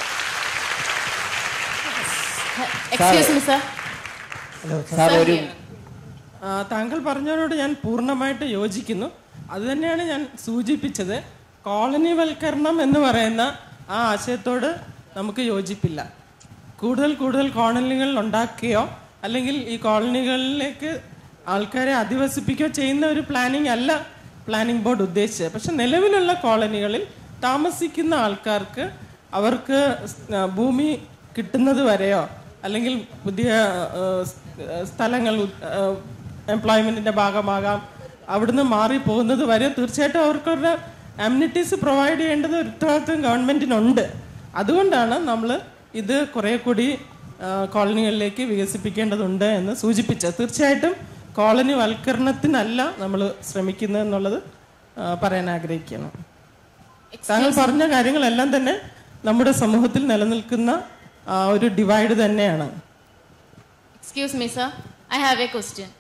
എക്സ്ക്യൂസ് മീ സർ സാർ ഒരു ആ, താങ്കൾ പറഞ്ഞതിനോട് ഞാൻ പൂർണ്ണമായിട്ട് യോജിക്കുന്നു അത് തന്നെയാണ് ഞാൻ സൂചിപ്പിച്ചത് കോളനിവൽക്കരണം എന്ന് പറയുന്ന ആ ആശയത്തോട് നമുക്ക് യോജിപ്പില്ല കൂടുതൽ കൂടുതൽ കോളനികൾ ഉണ്ടാക്കുകയോ അല്ലെങ്കിൽ ഈ കോളനികളിലേക്ക് ആൾക്കാരെ അധിവസിപ്പിക്കുകയോ ചെയ്യുന്ന ഒരു പ്ലാനിങ് അല്ല പ്ലാനിംഗ് ബോർഡ് ഉദ്ദേശിച്ചത് പക്ഷെ നിലവിലുള്ള കോളനികളിൽ താമസിക്കുന്ന ആൾക്കാർക്ക് അവർക്ക് സ്- ആ, ഭൂമി കിട്ടുന്നത് വരെയോ അല്ലെങ്കിൽ പുതിയ ആ, സ്- ആ, സ്ഥലങ്ങൾ എംപ്ലോയ്മെന്റിന്റെ ഭാഗമാകാം അവിടുന്ന് മാറി പോകുന്നത് വരെ തീർച്ചയായിട്ടും അവർക്കൊരു അമ്യൂണിറ്റീസ് പ്രൊവൈഡ് ചെയ്യേണ്ടത് ഒരു ഉത്തരവാദിത്വം ഗവൺമെന്റിനുണ്ട് അതുകൊണ്ടാണ് നമ്മൾ ഇത് കുറെ കൂടി ആ, കോളനികളിലേക്ക് വികസിപ്പിക്കേണ്ടതുണ്ട് എന്ന് സൂചിപ്പിച്ചത് തീർച്ചയായിട്ടും കോളനി വൽക്കരണത്തിനല്ല നമ്മൾ ശ്രമിക്കുന്നത് എന്നുള്ളത് ആ, പറയാൻ ആഗ്രഹിക്കുകയാണ് താങ്കൾ പറഞ്ഞ കാര്യങ്ങളെല്ലാം തന്നെ നമ്മുടെ സമൂഹത്തിൽ നിലനിൽക്കുന്ന ആ, ഒരു ഡിവൈഡ് തന്നെയാണ് excuse me sir I have a question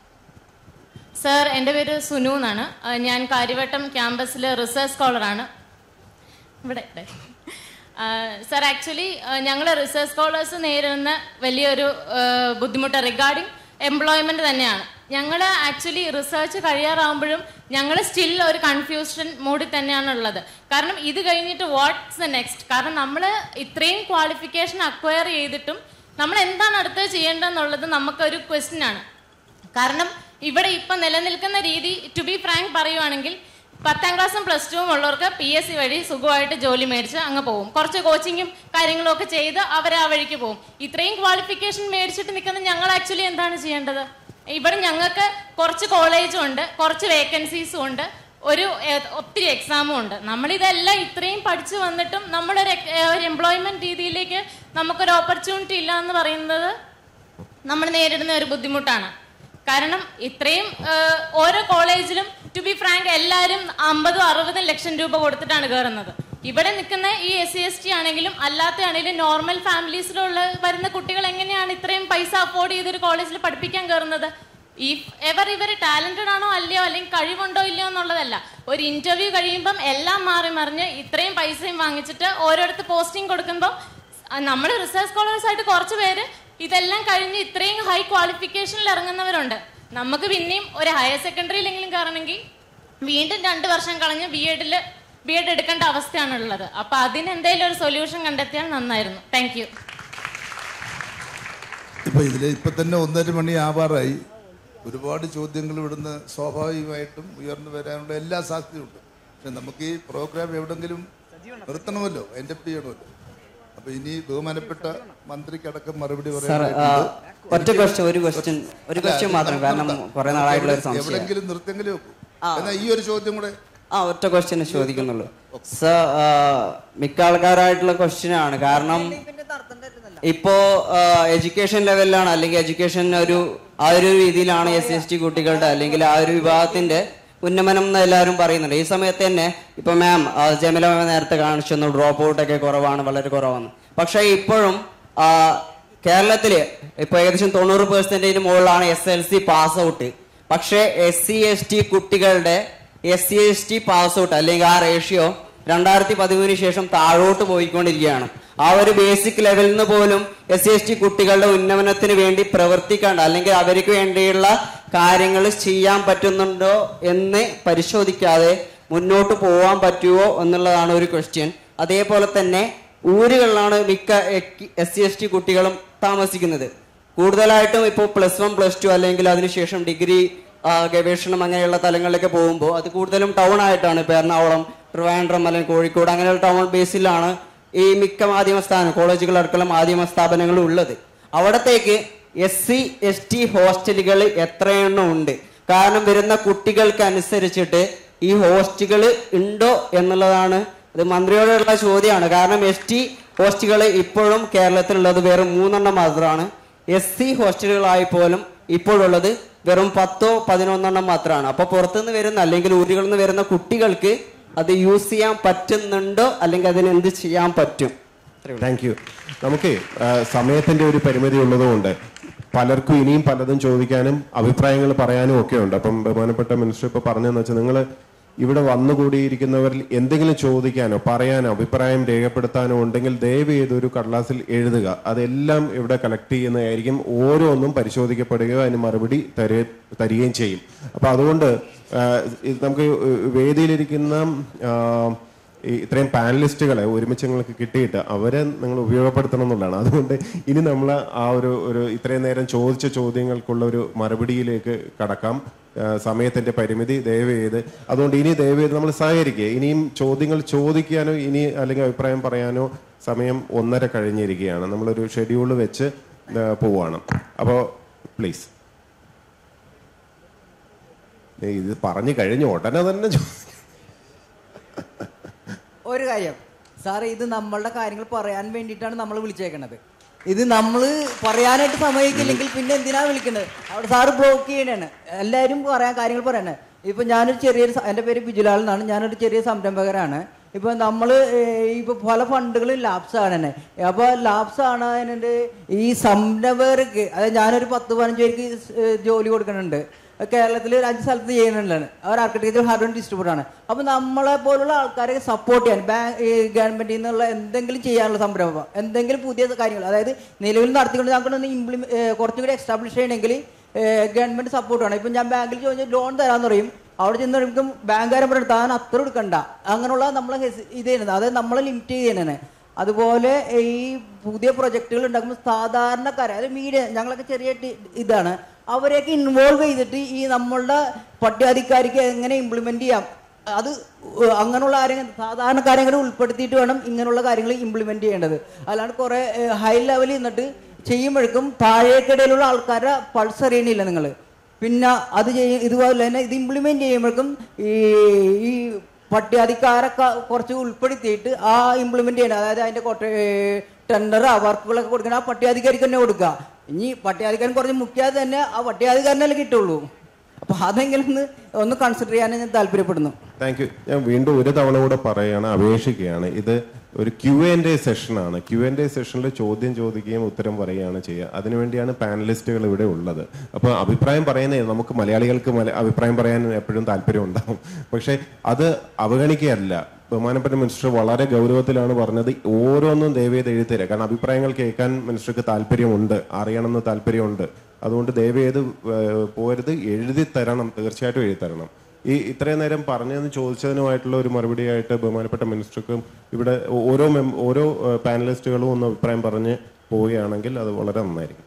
sir എൻ്റെ പേര് സുനു എന്നാണ് ആ, ഞാൻ കാര്യവട്ടം ക്യാമ്പസിലെ റിസർച്ച് സ്കോളറാണ് ഇവിടെ സർ ആക്ച്വലി ഞങ്ങൾ റിസർച്ച് സ്കോളേഴ്സ് നേരിടുന്ന വലിയൊരു ആ, ബുദ്ധിമുട്ട് റിഗാർഡിങ് എംപ്ലോയ്മെന്റ് തന്നെയാണ് ഞങ്ങൾ ആക്ച്വലി റിസർച്ച് കഴിയാറാകുമ്പോഴും ഞങ്ങൾ സ്റ്റിൽ ഒരു കൺഫ്യൂഷൻ മൂഡിൽ തന്നെയാണ് ഉള്ളത് കാരണം ഇത് കഴിഞ്ഞിട്ട് വാട്ട്സ് ദ നെക്സ്റ്റ് കാരണം നമ്മൾ ഇത്രയും ക്വാളിഫിക്കേഷൻ അക്വയർ ചെയ്തിട്ടും നമ്മൾ എന്താണ് അടുത്തത് ചെയ്യേണ്ടതെന്നുള്ളത് നമുക്കൊരു ക്വസ്റ്റ്യൻ ആണ് കാരണം ഇവിടെ ഇപ്പൊ നിലനിൽക്കുന്ന രീതി ടു ബി ഫ്രാങ്ക് പറയുവാണെങ്കിൽ പത്താം ക്ലാസ്സും പ്ലസ് ടുവും ഉള്ളവർക്ക് പി എസ് സി വഴി സുഖമായിട്ട് ജോലി മേടിച്ച് അങ്ങ് പോകും കുറച്ച് കോച്ചിങ്ങും കാര്യങ്ങളും ഒക്കെ ചെയ്ത് അവർ ആ വഴിക്ക് പോകും ഇത്രയും ക്വാളിഫിക്കേഷൻ മേടിച്ചിട്ട് നിൽക്കുന്ന ഞങ്ങൾ ആക്ച്വലി എന്താണ് ചെയ്യേണ്ടത് ഇവിടെ ഞങ്ങൾക്ക് കുറച്ച് കോളേജും ഉണ്ട് കുറച്ച് വേക്കൻസീസും ഉണ്ട് ഒരു ഏ- ഒത്തിരി എക്സാമും ഉണ്ട് നമ്മളിതെല്ലാം ഇത്രയും പഠിച്ചു വന്നിട്ടും നമ്മളൊരു എക്- ഏ, ഒരു എംപ്ലോയ്മെന്റ് രീതിയിലേക്ക് നമുക്കൊരു ഓപ്പർച്യൂണിറ്റി ഇല്ല എന്ന് പറയുന്നത് നമ്മൾ നേരിടുന്ന ഒരു ബുദ്ധിമുട്ടാണ് കാരണം ഇത്രയും ആ, ഓരോ കോളേജിലും ടു ബി ഫ്രാങ്ക് എല്ലാവരും അമ്പതും അറുപതും ലക്ഷം രൂപ കൊടുത്തിട്ടാണ് കയറുന്നത് ഇവിടെ നിൽക്കുന്ന ഈ എസ് സി എസ് ടി ആണെങ്കിലും അല്ലാത്ത ആണെങ്കിലും നോർമൽ ഫാമിലീസിലുള്ള വരുന്ന കുട്ടികൾ എങ്ങനെയാണ് ഇത്രയും പൈസ അഫോർഡ് ചെയ്തൊരു കോളേജിൽ പഠിപ്പിക്കാൻ കയറുന്നത് ഈ എവർ ഇവർ ടാലന്റഡ് ആണോ അല്ലയോ അല്ലെങ്കിൽ കഴിവുണ്ടോ ഇല്ലയോ എന്നുള്ളതല്ല ഒരു ഇന്റർവ്യൂ കഴിയുമ്പം എല്ലാം മാറി മറിഞ്ഞ് ഇത്രയും പൈസയും വാങ്ങിച്ചിട്ട് ഓരോരുത്തർ പോസ്റ്റിംഗ് കൊടുക്കുമ്പോൾ നമ്മൾ റിസർച്ച് സ്കോളേഴ്സ് ആയിട്ട് കുറച്ച് പേര് ഇതെല്ലാം കഴിഞ്ഞ് ഇത്രയും ഹൈ ക്വാളിഫിക്കേഷനിൽ ഇറങ്ങുന്നവരുണ്ട് നമുക്ക് പിന്നെയും ഒരു ഹയർ സെക്കൻഡറിയിലെങ്കിലും കയറണമെങ്കിൽ വീണ്ടും രണ്ട് വർഷം കളഞ്ഞ് ബി എഡിൽ ബി എഡ് എടുക്കേണ്ട അവസ്ഥയാണ് ഉള്ളത് അപ്പൊ അതിന് എന്തെങ്കിലും ഒരു സൊല്യൂഷൻ കണ്ടെത്തിയാൽ നന്നായിരുന്നു താങ്ക് യു ഇപ്പൊ ഇതിൽ ഇപ്പൊ തന്നെ ഒന്നര മണി ആവാറായി ഒരുപാട് ചോദ്യങ്ങൾ ഇവിടുന്ന് സ്വാഭാവികമായിട്ടും ഉയർന്നു വരാനുള്ള എല്ലാ സാധ്യതയുണ്ട് പക്ഷെ നമുക്ക് ഈ പ്രോഗ്രാം എവിടെങ്കിലും നിർത്തണമല്ലോ എൻ്റെ ചെയ്യണമല്ലോ അപ്പൊ ഇനി ബഹുമാനപ്പെട്ട മന്ത്രിക്കടക്കം മറുപടി സാർ ആ, പറയാനായിട്ട് ഒറ്റ ക്വസ്റ്റ്യൻ ഒരു ക്വസ്റ്റ്യൻ ഒരു അല്ല, ക്വസ്റ്റ്യൻ മാത്രം നമുക്ക് കാരണം നിർത്താം. കുറെ നാളായിട്ടുള്ള ഒരു എവിടെ- സംശയം എവിടെങ്കിലും നിർത്തിയെങ്കിലും വെക്കും എന്നാൽ ഈ ഒരു ചോദ്യം കൂടെ ആ ഒറ്റ ക്വസ്റ്റ്യൻ ചോദിക്കുന്നുള്ളൂ സർ മിക്ക ആൾക്കാരായിട്ടുള്ള ക്വസ്റ്റ്യൻ ആണ് കാരണം ഇപ്പോ എഡ്യൂക്കേഷൻ ലെവലിലാണ് അല്ലെങ്കിൽ എഡ്യൂക്കേഷൻ ഒരു ആ ഒരു രീതിയിലാണ് എസ് സി എസ് ടി കുട്ടികളുടെ അല്ലെങ്കിൽ ആ ഒരു വിഭാഗത്തിന്റെ ഉന്നമനം എന്ന് എല്ലാവരും പറയുന്നുണ്ട് ഈ സമയത്ത് തന്നെ ഇപ്പൊ മാം ജമില മാം നേരത്തെ കാണിച്ചു തന്നു ഡ്രോപ്പ് ഔട്ട് ഒക്കെ കുറവാണ് വളരെ കുറവാണ് പക്ഷേ ഇപ്പോഴും ആ, കേരളത്തില് ഇപ്പൊ ഏകദേശം തൊണ്ണൂറ് പെർസെന്റേജിന് മുകളിലാണ് S L C pass out പക്ഷേ എസ് സി എസ് ടി കുട്ടികളുടെ S C S T pass out അല്ലെങ്കിൽ ആ റേഷ്യോ രണ്ടായിരത്തി പതിമൂന്നിന് ശേഷം താഴോട്ട് പോയിക്കൊണ്ടിരിക്കുകയാണ് ആ ഒരു ബേസിക് ലെവലിൽ നിന്ന് പോലും എസ് സി എസ് ടി കുട്ടികളുടെ ഉന്നമനത്തിന് വേണ്ടി പ്രവർത്തിക്കേണ്ട അല്ലെങ്കിൽ അവർക്ക് വേണ്ടിയുള്ള കാര്യങ്ങൾ ചെയ്യാൻ പറ്റുന്നുണ്ടോ എന്ന് പരിശോധിക്കാതെ മുന്നോട്ട് പോകാൻ പറ്റുമോ എന്നുള്ളതാണ് ഒരു ക്വസ്റ്റ്യൻ അതേപോലെ തന്നെ ഊരുകളിലാണ് മിക്ക എസ് സി എസ് ടി കുട്ടികളും താമസിക്കുന്നത് കൂടുതലായിട്ടും ഇപ്പോൾ പ്ലസ് വൺ പ്ലസ് ടു അല്ലെങ്കിൽ അതിനുശേഷം ഡിഗ്രി ആ, ഗവേഷണം അങ്ങനെയുള്ള തലങ്ങളിലേക്ക് പോകുമ്പോൾ അത് കൂടുതലും ടൗൺ ആയിട്ടാണ് ഇപ്പോൾ എറണാകുളം ട്രിവാൻഡ്രം അല്ലെങ്കിൽ കോഴിക്കോട് അങ്ങനെയുള്ള ടൗൺ ബേസിലാണ് ഈ മിക്ക മാധ്യമ സ്ഥാനം കോളേജുകൾ അടക്കമുള്ള മാധ്യമ സ്ഥാപനങ്ങളും ഉള്ളത് അവിടത്തേക്ക് എസ് സി എസ് ടി ഹോസ്റ്റലുകൾ എത്രയെണ്ണം ഉണ്ട് കാരണം വരുന്ന കുട്ടികൾക്ക് അനുസരിച്ചിട്ട് ഈ ഹോസ്റ്റലുകൾ ഉണ്ടോ എന്നുള്ളതാണ് ഇത് മന്ത്രിയോടുള്ള ചോദ്യമാണ് കാരണം എസ് ടി ഹോസ്റ്റലുകൾ ഇപ്പോഴും കേരളത്തിലുള്ളത് വെറും മൂന്നെണ്ണം മാത്രമാണ് എസ് സി ഹോസ്റ്റലുകളായി പോലും ഇപ്പോഴുള്ളത് വെറും പത്തോ പതിനൊന്നെണ്ണം മാത്രമാണ് അപ്പൊ പുറത്തുനിന്ന് വരുന്ന അല്ലെങ്കിൽ ഊരുകളിൽ നിന്ന് വരുന്ന കുട്ടികൾക്ക് അത് യൂസ് ചെയ്യാൻ പറ്റുന്നുണ്ടോ അല്ലെങ്കിൽ അതിന് എന്ത് ചെയ്യാൻ പറ്റും താങ്ക് യു നമുക്ക് ആ, സമയത്തിന്റെ ഒരു പരിമിതി ഉള്ളതുകൊണ്ട് പലർക്കും ഇനിയും പലതും ചോദിക്കാനും അഭിപ്രായങ്ങൾ പറയാനും ഒക്കെ ഉണ്ട് അപ്പം ബഹുമാനപ്പെട്ട മിനിസ്റ്റർ ഇപ്പൊ പറഞ്ഞതെന്ന് വെച്ചാൽ നിങ്ങൾ ഇവിടെ വന്നുകൂടിയിരിക്കുന്നവരിൽ എന്തെങ്കിലും ചോദിക്കാനോ പറയാനോ അഭിപ്രായം രേഖപ്പെടുത്താനോ ഉണ്ടെങ്കിൽ ദയവ് ചെയ്ത് ഒരു കടലാസിൽ എഴുതുക അതെല്ലാം ഇവിടെ കളക്ട് ചെയ്യുന്നതായിരിക്കും ഓരോന്നും പരിശോധിക്കപ്പെടുകയോ അതിന് മറുപടി തരു തരികയും ചെയ്യും അപ്പൊ അതുകൊണ്ട് ആ, ഇത് നമുക്ക് വേദിയിലിരിക്കുന്ന ആ, ഈ ഇത്രയും പാനലിസ്റ്റുകളെ ഒരുമിച്ച് നിങ്ങൾക്ക് കിട്ടിയിട്ട് അവരെ നിങ്ങൾ ഉപയോഗപ്പെടുത്തണം എന്നുള്ളതാണ് അതുകൊണ്ട് ഇനി നമ്മൾ ആ ഒരു ഒരു ഇത്രയും നേരം ചോദിച്ച ചോദ്യങ്ങൾക്കുള്ള ഒരു മറുപടിയിലേക്ക് കടക്കാം ആ, സമയത്തിന്റെ പരിമിതി ദയവ് ചെയ്ത് അതുകൊണ്ട് ഇനി ദയവ് ചെയ്ത് നമ്മൾ സഹകരിക്കുക ഇനിയും ചോദ്യങ്ങൾ ചോദിക്കാനോ ഇനി അല്ലെങ്കിൽ അഭിപ്രായം പറയാനോ സമയം ഒന്നര കഴിഞ്ഞിരിക്കുകയാണ് നമ്മളൊരു ഷെഡ്യൂൾ വെച്ച് ആ, പോവാണ് അപ്പോൾ പ്ലീസ് ഇത് പറഞ്ഞു കഴിഞ്ഞു ഉടനെ തന്നെ ചോ- ഒരു കാര്യം സാറേ ഇത് നമ്മളുടെ കാര്യങ്ങൾ പറയാൻ വേണ്ടിയിട്ടാണ് നമ്മൾ വിളിച്ചേക്കണത് ഇത് നമ്മൾ പറയാനായിട്ട് സമ്മതിക്കില്ലെങ്കിൽ പിന്നെ എന്തിനാ വിളിക്കുന്നത് അവിടെ സാറ് ബ്ലോക്ക് ചെയ്യണാണ് എല്ലാവരും പറയാൻ കാര്യങ്ങൾ പറയണേ ഇപ്പൊ ഞാനൊരു ചെറിയൊരു സ- എൻ്റെ പേര് ബിജുലാൽ എന്നാണ് ഞാനൊരു ചെറിയ സംരംഭകരാണ് ഇപ്പൊ നമ്മൾ ഇപ്പൊ പല ഫണ്ടുകളും ലാപ്സ് ആണ് അപ്പൊ ലാപ്സ് ആണതിൻ്റെ ഈ സംരംഭകർക്ക് അതായത് ഞാനൊരു പത്ത് പതിനഞ്ച് പേർക്ക് സ്- ഏ, ജോലി കൊടുക്കുന്നുണ്ട് കേരളത്തിൽ ഒരു അഞ്ച് സ്ഥലത്ത് ചെയ്യുന്നുണ്ടാണ് അവർ ആർക്കിടെക്ചർ ഹാർഡ്വെയർ ഡിസ്ട്രിബ്യൂട്ടർ ആണ് അപ്പോൾ നമ്മളെ പോലുള്ള ആൾക്കാരെ സപ്പോർട്ട് ചെയ്യാൻ ബാങ്ക് ഗവൺമെന്റിൽ നിന്നുള്ള എന്തെങ്കിലും ചെയ്യാനുള്ള സംരംഭം എന്തെങ്കിലും പുതിയ കാര്യങ്ങൾ അതായത് നിലവിൽ നടത്തിക്കൊണ്ട് നമുക്കൊന്ന് ഇംപ്ലിമെ കുറച്ചും കൂടി എസ്റ്റാബ്ലിഷ് ചെയ്യണമെങ്കിൽ ഗവൺമെന്റ് സപ്പോർട്ട് വേണം ഇപ്പം ഞാൻ ബാങ്കിൽ ചോദിച്ചാൽ ലോൺ തരാന്ന് പറയും അവിടെ ചെന്ന് കഴിയുമ്പോൾ ബാങ്കുകാരൻ പറയും താൻ അത്ര എടുക്കണ്ട അങ്ങനെയുള്ള നമ്മളെ ഹെസി- ഇത് ചെയ്യുന്നത് അതായത് നമ്മളെ ലിമിറ്റ് ചെയ്യുന്നതാണ് അതുപോലെ ഈ പുതിയ പ്രൊജക്ടുകൾ ഉണ്ടാക്കുമ്പോൾ സാധാരണക്കാരെ അതായത് മീഡിയ ഞങ്ങളൊക്കെ ചെറിയ ടി- ഇതാണ് അവരെയൊക്കെ ഇൻവോൾവ് ചെയ്തിട്ട് ഈ നമ്മളുടെ പട്ടികാധികാരിക്ക് എങ്ങനെ ഇംപ്ലിമെന്റ് ചെയ്യാം അത് ഉ- അങ്ങനെയുള്ള ആരെങ്കിലും സാധാരണക്കാരെ കൂടെ ഉൾപ്പെടുത്തിയിട്ട് വേണം ഇങ്ങനെയുള്ള കാര്യങ്ങൾ ഇംപ്ലിമെന്റ് ചെയ്യേണ്ടത് അല്ലാണ്ട് കുറെ ഹൈ ലെവലിൽ നിന്നിട്ട് ചെയ്യുമ്പോഴേക്കും താഴേക്കിടയിലുള്ള ആൾക്കാരുടെ പൾസ് അറിയണില്ല നിങ്ങൾ പിന്നെ അത് ചെയ്യും ഇതുപോലെ തന്നെ ഇത് ഇംപ്ലിമെന്റ് ചെയ്യുമ്പോഴേക്കും ഈ ഈ പട്ടികാധികാരൊക്കെ കുറച്ച് ഉൾപ്പെടുത്തിയിട്ട് ആ ഇംപ്ലിമെന്റ് ചെയ്യണം അതായത് അതിന്റെ കൊട്ട ടെൻഡർ വർക്കുകളൊക്കെ കൊടുക്കണം ആ പട്ടികാധികാരിക്ക് തന്നെ കൊടുക്കുക ഇനി പട്ടികാധികാരൻ കുറച്ച് മുഖ്യാതെ തന്നെ ആ പട്ടികാധികാരനല്ലേ കിട്ടുള്ളൂ അപ്പൊ അതെങ്കിലും ഒന്ന് ഒന്ന് കൺസിഡർ ചെയ്യാൻ ഞാൻ താല്പര്യപ്പെടുന്നു താങ്ക് യു ഞാൻ വീണ്ടും ഒരു തവണ കൂടെ പറയുകയാണ് അപേക്ഷിക്കുകയാണ് ഇത് ഒരു ക്യു ആൻഡ് എ സെഷനാണ് ക്യു ആൻഡ് എ സെഷനിൽ ചോദ്യം ചോദിക്കുകയും ഉത്തരം പറയുകയാണ് ചെയ്യുക അതിനുവേണ്ടിയാണ് പാനലിസ്റ്റുകൾ ഇവിടെ ഉള്ളത് അപ്പോൾ അഭിപ്രായം പറയുന്നത് നമുക്ക് മലയാളികൾക്ക് മല- അഭിപ്രായം പറയാൻ എപ്പോഴും താല്പര്യം ഉണ്ടാവും പക്ഷേ അത് അവഗണിക്കുകയല്ല ബഹുമാനപ്പെട്ട മിനിസ്റ്റർ വളരെ ഗൗരവത്തിലാണ് പറഞ്ഞത് ഓരോന്നും ദയവേത് എഴുത്തരാ കാരണം അഭിപ്രായങ്ങൾ കേൾക്കാൻ മിനിസ്റ്റർക്ക് താല്പര്യമുണ്ട് അറിയണമെന്ന് താല്പര്യമുണ്ട് അതുകൊണ്ട് ദയവേത് ഏഹ്, പോരുത് എഴുതി തരണം തീർച്ചയായിട്ടും എഴുതി തരണം ഈ ഇത്രയും നേരം പറഞ്ഞതെന്ന് ചോദിച്ചതിനുമായിട്ടുള്ള ഒരു മറുപടിയായിട്ട് ബഹുമാനപ്പെട്ട മിനിസ്റ്റർക്കും ഇവിടെ ഓരോ മെം ഓരോ ഏഹ്, പാനലിസ്റ്റുകളും ഒന്ന് അഭിപ്രായം പറഞ്ഞ് പോവുകയാണെങ്കിൽ അത് വളരെ നന്നായിരിക്കും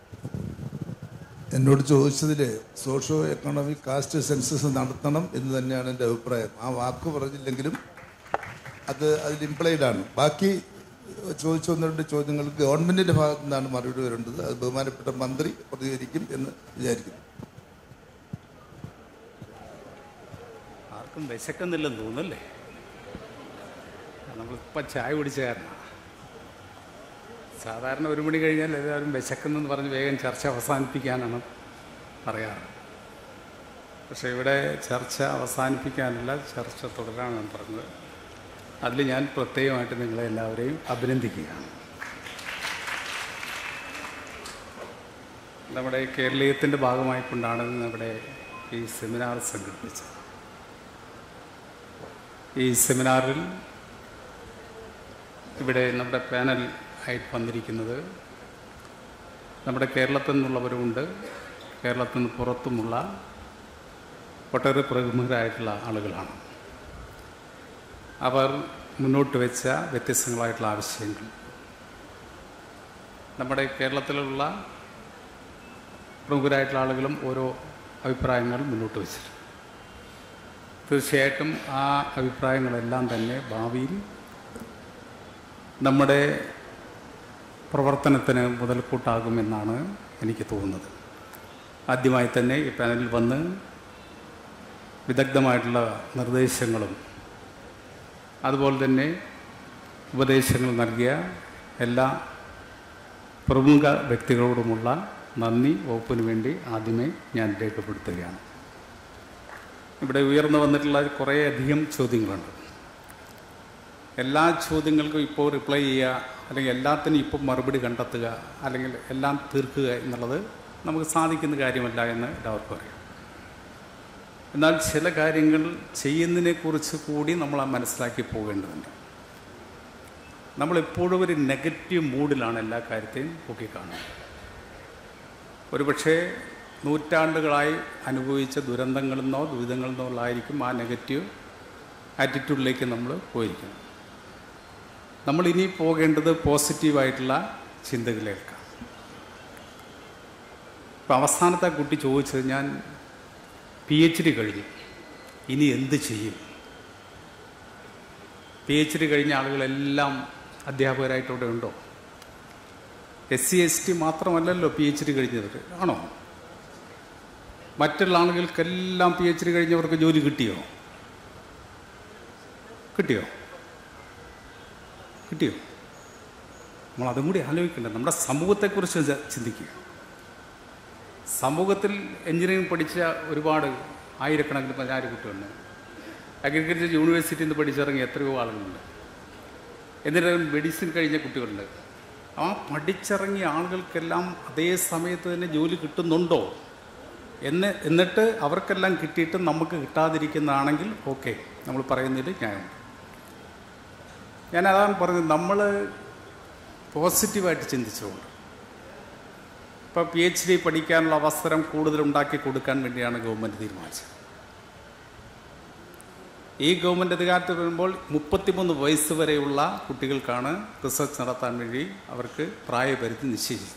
എന്നോട് ചോദിച്ചതിൽ സോഷ്യോ എക്കണോമിക് കാസ്റ്റ് സെൻസസ് നടത്തണം എന്ന് തന്നെയാണ് എൻ്റെ അഭിപ്രായം ആ വാക്ക് പറഞ്ഞില്ലെങ്കിലും അത് അതിൽ ഇംപ്ലൈഡ് ആണ് ബാക്കി ചോദിച്ച ഒന്ന് രണ്ട് ചോദ്യങ്ങൾ ഗവൺമെന്റിന്റെ ഭാഗത്തു നിന്നാണ് മറുപടി വരേണ്ടത് അത് ബഹുമാനപ്പെട്ട മന്ത്രി പ്രതികരിക്കും എന്ന് വിചാരിക്കുന്നു ആർക്കും വിശക്കുന്നില്ലെന്ന് തോന്നുന്നല്ലേ നമ്മളിപ്പോൾ ചായ കുടിച്ച കാരണമാണ് സാധാരണ ഒരു മണി കഴിഞ്ഞാൽ എല്ലാവരും വിശക്കുന്നെന്ന് പറഞ്ഞ് വേഗം ചർച്ച അവസാനിപ്പിക്കാനാണ് പറയാറ് പക്ഷേ ഇവിടെ ചർച്ച അവസാനിപ്പിക്കാനല്ല ചർച്ച തുടരാനാണ് പറഞ്ഞത് അതിൽ ഞാൻ പ്രത്യേകമായിട്ട് നിങ്ങളെ എല്ലാവരെയും അഭിനന്ദിക്കുകയാണ് നമ്മുടെ കേരളീയത്തിൻ്റെ ഭാഗമായിക്കൊണ്ടാണ് നമ്മുടെ ഈ സെമിനാർ സംഘടിപ്പിച്ചത് ഈ സെമിനാറിൽ ഇവിടെ നമ്മുടെ പാനൽ ആയിട്ട് വന്നിരിക്കുന്നത് നമ്മുടെ കേരളത്തിൽ നിന്നുള്ളവരുമുണ്ട് കേരളത്തിൽ നിന്ന് പുറത്തുമുള്ള ഒട്ടേറെ പ്രമുഖരായിട്ടുള്ള ആളുകളാണ് അവർ മുന്നോട്ട് വെച്ച വ്യത്യസ്തങ്ങളായിട്ടുള്ള ആവശ്യങ്ങൾ നമ്മുടെ കേരളത്തിലുള്ള പ്രമുഖരായിട്ടുള്ള ആളുകളും ഓരോ അഭിപ്രായങ്ങൾ മുന്നോട്ട് വെച്ചിട്ടുണ്ട് തീർച്ചയായിട്ടും ആ അഭിപ്രായങ്ങളെല്ലാം തന്നെ ഭാവിയിൽ നമ്മുടെ പ്രവർത്തനത്തിന് മുതൽക്കൂട്ടാകുമെന്നാണ് എനിക്ക് തോന്നുന്നത് ആദ്യമായി തന്നെ ഈ പാനലിൽ വന്ന് വിദഗ്ധമായിട്ടുള്ള നിർദ്ദേശങ്ങളും അതുപോലെ തന്നെ ഉപദേശങ്ങൾ നൽകിയ എല്ലാ പ്രമുഖ വ്യക്തികളോടുമുള്ള നന്ദി വകുപ്പിന് വേണ്ടി ആദ്യമേ ഞാൻ രേഖപ്പെടുത്തുകയാണ് ഇവിടെ ഉയർന്നു വന്നിട്ടുള്ള കുറേയധികം ചോദ്യങ്ങളുണ്ട് എല്ലാ ചോദ്യങ്ങൾക്കും ഇപ്പോൾ റിപ്ലൈ ചെയ്യുക അല്ലെങ്കിൽ എല്ലാത്തിനും ഇപ്പോൾ മറുപടി കണ്ടെത്തുക അല്ലെങ്കിൽ എല്ലാം തീർക്കുക എന്നുള്ളത് നമുക്ക് സാധിക്കുന്ന കാര്യമല്ല എന്ന് എല്ലാവർക്കും അറിയാം എന്നാൽ ചില കാര്യങ്ങൾ ചെയ്യുന്നതിനെക്കുറിച്ച് കൂടി നമ്മൾ ആ മനസ്സിലാക്കി പോകേണ്ടതുണ്ട് നമ്മളെപ്പോഴും ഒരു നെഗറ്റീവ് മൂഡിലാണ് എല്ലാ കാര്യത്തെയും നോക്കിക്കാണുന്നത് ഒരുപക്ഷേ നൂറ്റാണ്ടുകളായി അനുഭവിച്ച ദുരന്തങ്ങളിൽ നിന്നോ ദുരിതങ്ങളിൽ നിന്നോ ഉള്ളതായിരിക്കും ആ നെഗറ്റീവ് ആറ്റിറ്റ്യൂഡിലേക്ക് നമ്മൾ പോയിരിക്കുന്നത് നമ്മൾ ഇനി പോകേണ്ടത് പോസിറ്റീവായിട്ടുള്ള ചിന്തകളിലേക്കാണ് ഇപ്പം അവസാനത്തെ ആ കുട്ടി ചോദിച്ചത് ഞാൻ പി എച്ച് ഡി കഴിഞ്ഞു ഇനി എന്ത് ചെയ്യും പി എച്ച് ഡി കഴിഞ്ഞ ആളുകളെല്ലാം അധ്യാപകരായിട്ട് ഇവിടെ ഉണ്ടോ എസ് സി എസ് ടി മാത്രമല്ലല്ലോ പി എച്ച് ഡി കഴിഞ്ഞവർ ആണോ മറ്റുള്ള ആളുകൾക്കെല്ലാം പി എച്ച് ഡി കഴിഞ്ഞവർക്ക് ജോലി കിട്ടിയോ കിട്ടിയോ കിട്ടിയോ നമ്മൾ അതും കൂടി ആലോചിക്കണ്ടേ നമ്മുടെ സമൂഹത്തെക്കുറിച്ച് ച- ചിന്തിക്കുക സമൂഹത്തിൽ എഞ്ചിനീയറിംഗ് പഠിച്ച ഒരുപാട് ആയിരക്കണക്കിന് പതിനായിരം കുട്ടികളുണ്ട് അഗ്രികൾച്ചർ യൂണിവേഴ്സിറ്റിയിൽ നിന്ന് പഠിച്ചിറങ്ങിയ എത്രയോ ആളുകളുണ്ട് എന്നിട്ട് മെഡിസിൻ കഴിഞ്ഞ കുട്ടികളുണ്ട് ആ പഠിച്ചിറങ്ങിയ ആളുകൾക്കെല്ലാം അതേ സമയത്ത് തന്നെ ജോലി കിട്ടുന്നുണ്ടോ എന്ന് എന്നിട്ട് അവർക്കെല്ലാം കിട്ടിയിട്ട് നമുക്ക് കിട്ടാതിരിക്കുന്നതാണെങ്കിൽ ഓക്കെ നമ്മൾ പറയുന്നതിൽ ന്യായമുണ്ട് ഞാൻ അതാണ് പറഞ്ഞത് നമ്മൾ പോസിറ്റീവായിട്ട് ചിന്തിച്ചുകൊണ്ട് ഇപ്പോൾ പി എച്ച് ഡി പഠിക്കാനുള്ള അവസരം കൂടുതൽ ഉണ്ടാക്കി കൊടുക്കാൻ വേണ്ടിയാണ് ഗവൺമെൻറ് തീരുമാനിച്ചത് ഈ ഗവൺമെൻറ് അധികാരത്തിൽ വരുമ്പോൾ മുപ്പത്തിമൂന്ന് വയസ്സ് വരെയുള്ള കുട്ടികൾക്കാണ് റിസർച്ച് നടത്താൻ വേണ്ടി അവർക്ക് പ്രായപരിധി നിശ്ചയിച്ചത്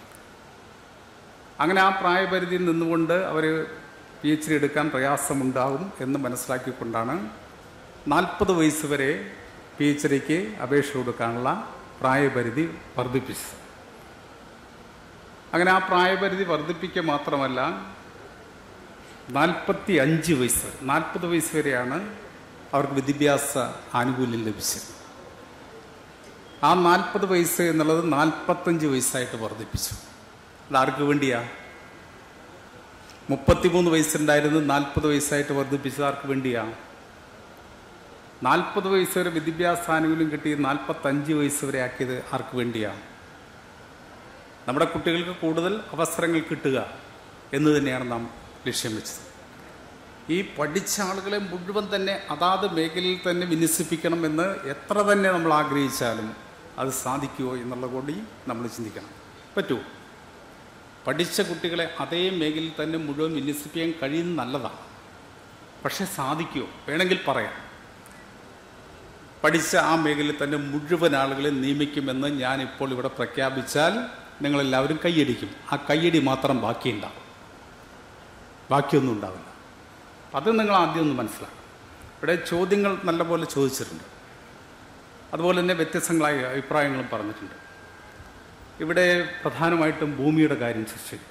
അങ്ങനെ ആ പ്രായപരിധിയിൽ നിന്നുകൊണ്ട് അവർ പി എച്ച് ഡി എടുക്കാൻ പ്രയാസമുണ്ടാകും എന്ന് മനസ്സിലാക്കിക്കൊണ്ടാണ് നാൽപ്പത് വയസ്സ് വരെ പി എച്ച് ഡിക്ക് അപേക്ഷ കൊടുക്കാനുള്ള പ്രായപരിധി വർദ്ധിപ്പിച്ചത് അങ്ങനെ ആ പ്രായപരിധി വർദ്ധിപ്പിക്കുക മാത്രമല്ല നാൽപ്പത്തി അഞ്ച് വയസ്സ് നാൽപ്പത് വയസ്സ് വരെയാണ് അവർക്ക് വിദ്യാഭ്യാസ ആനുകൂല്യം ലഭിച്ചത് ആ നാൽപ്പത് വയസ്സ് എന്നുള്ളത് നാൽപ്പത്തഞ്ച് വയസ്സായിട്ട് വർദ്ധിപ്പിച്ചു അത് ആർക്ക് വേണ്ടിയാ മുപ്പത്തിമൂന്ന് വയസ്സുണ്ടായിരുന്നത് നാൽപ്പത് വയസ്സായിട്ട് വർദ്ധിപ്പിച്ചത് ആർക്ക് വേണ്ടിയാ നാൽപ്പത് വയസ്സ് വരെ വിദ്യാഭ്യാസ ആനുകൂല്യം കിട്ടി നാൽപ്പത്തഞ്ച് വയസ്സ് വരെ ആക്കിയത് ആർക്ക് വേണ്ടിയാണ് നമ്മുടെ കുട്ടികൾക്ക് കൂടുതൽ അവസരങ്ങൾ കിട്ടുക എന്ന് തന്നെയാണ് നാം ലക്ഷ്യം വെച്ചത് ഈ പഠിച്ച ആളുകളെ മുഴുവൻ തന്നെ അതാത് മേഖലയിൽ തന്നെ വിന്യസിപ്പിക്കണം എന്ന് എത്ര തന്നെ നമ്മൾ ആഗ്രഹിച്ചാലും അത് സാധിക്കുമോ എന്നുള്ള കൂടി നമ്മൾ ചിന്തിക്കണം പറ്റുമോ പഠിച്ച കുട്ടികളെ അതേ മേഖലയിൽ തന്നെ മുഴുവൻ വിന്യസിപ്പിക്കാൻ കഴിയുന്ന നല്ലതാണ് പക്ഷെ സാധിക്കുമോ വേണമെങ്കിൽ പറയാം പഠിച്ച ആ മേഖലയിൽ തന്നെ മുഴുവൻ ആളുകളെ നിയമിക്കുമെന്ന് ഞാൻ ഇപ്പോൾ ഇവിടെ പ്രഖ്യാപിച്ചാൽ നിങ്ങളെല്ലാവരും കൈയടിക്കും ആ കൈയടി മാത്രം ബാക്കിയുണ്ടാവും ബാക്കിയൊന്നും ഉണ്ടാവില്ല അത് നിങ്ങൾ ആദ്യം ഒന്ന് മനസ്സിലാക്കണം ഇവിടെ ചോദ്യങ്ങൾ നല്ലപോലെ ചോദിച്ചിട്ടുണ്ട് അതുപോലെ തന്നെ വ്യത്യസ്തങ്ങളായ അഭിപ്രായങ്ങളും പറഞ്ഞിട്ടുണ്ട് ഇവിടെ പ്രധാനമായിട്ടും ഭൂമിയുടെ കാര്യം ചർച്ച ചെയ്തു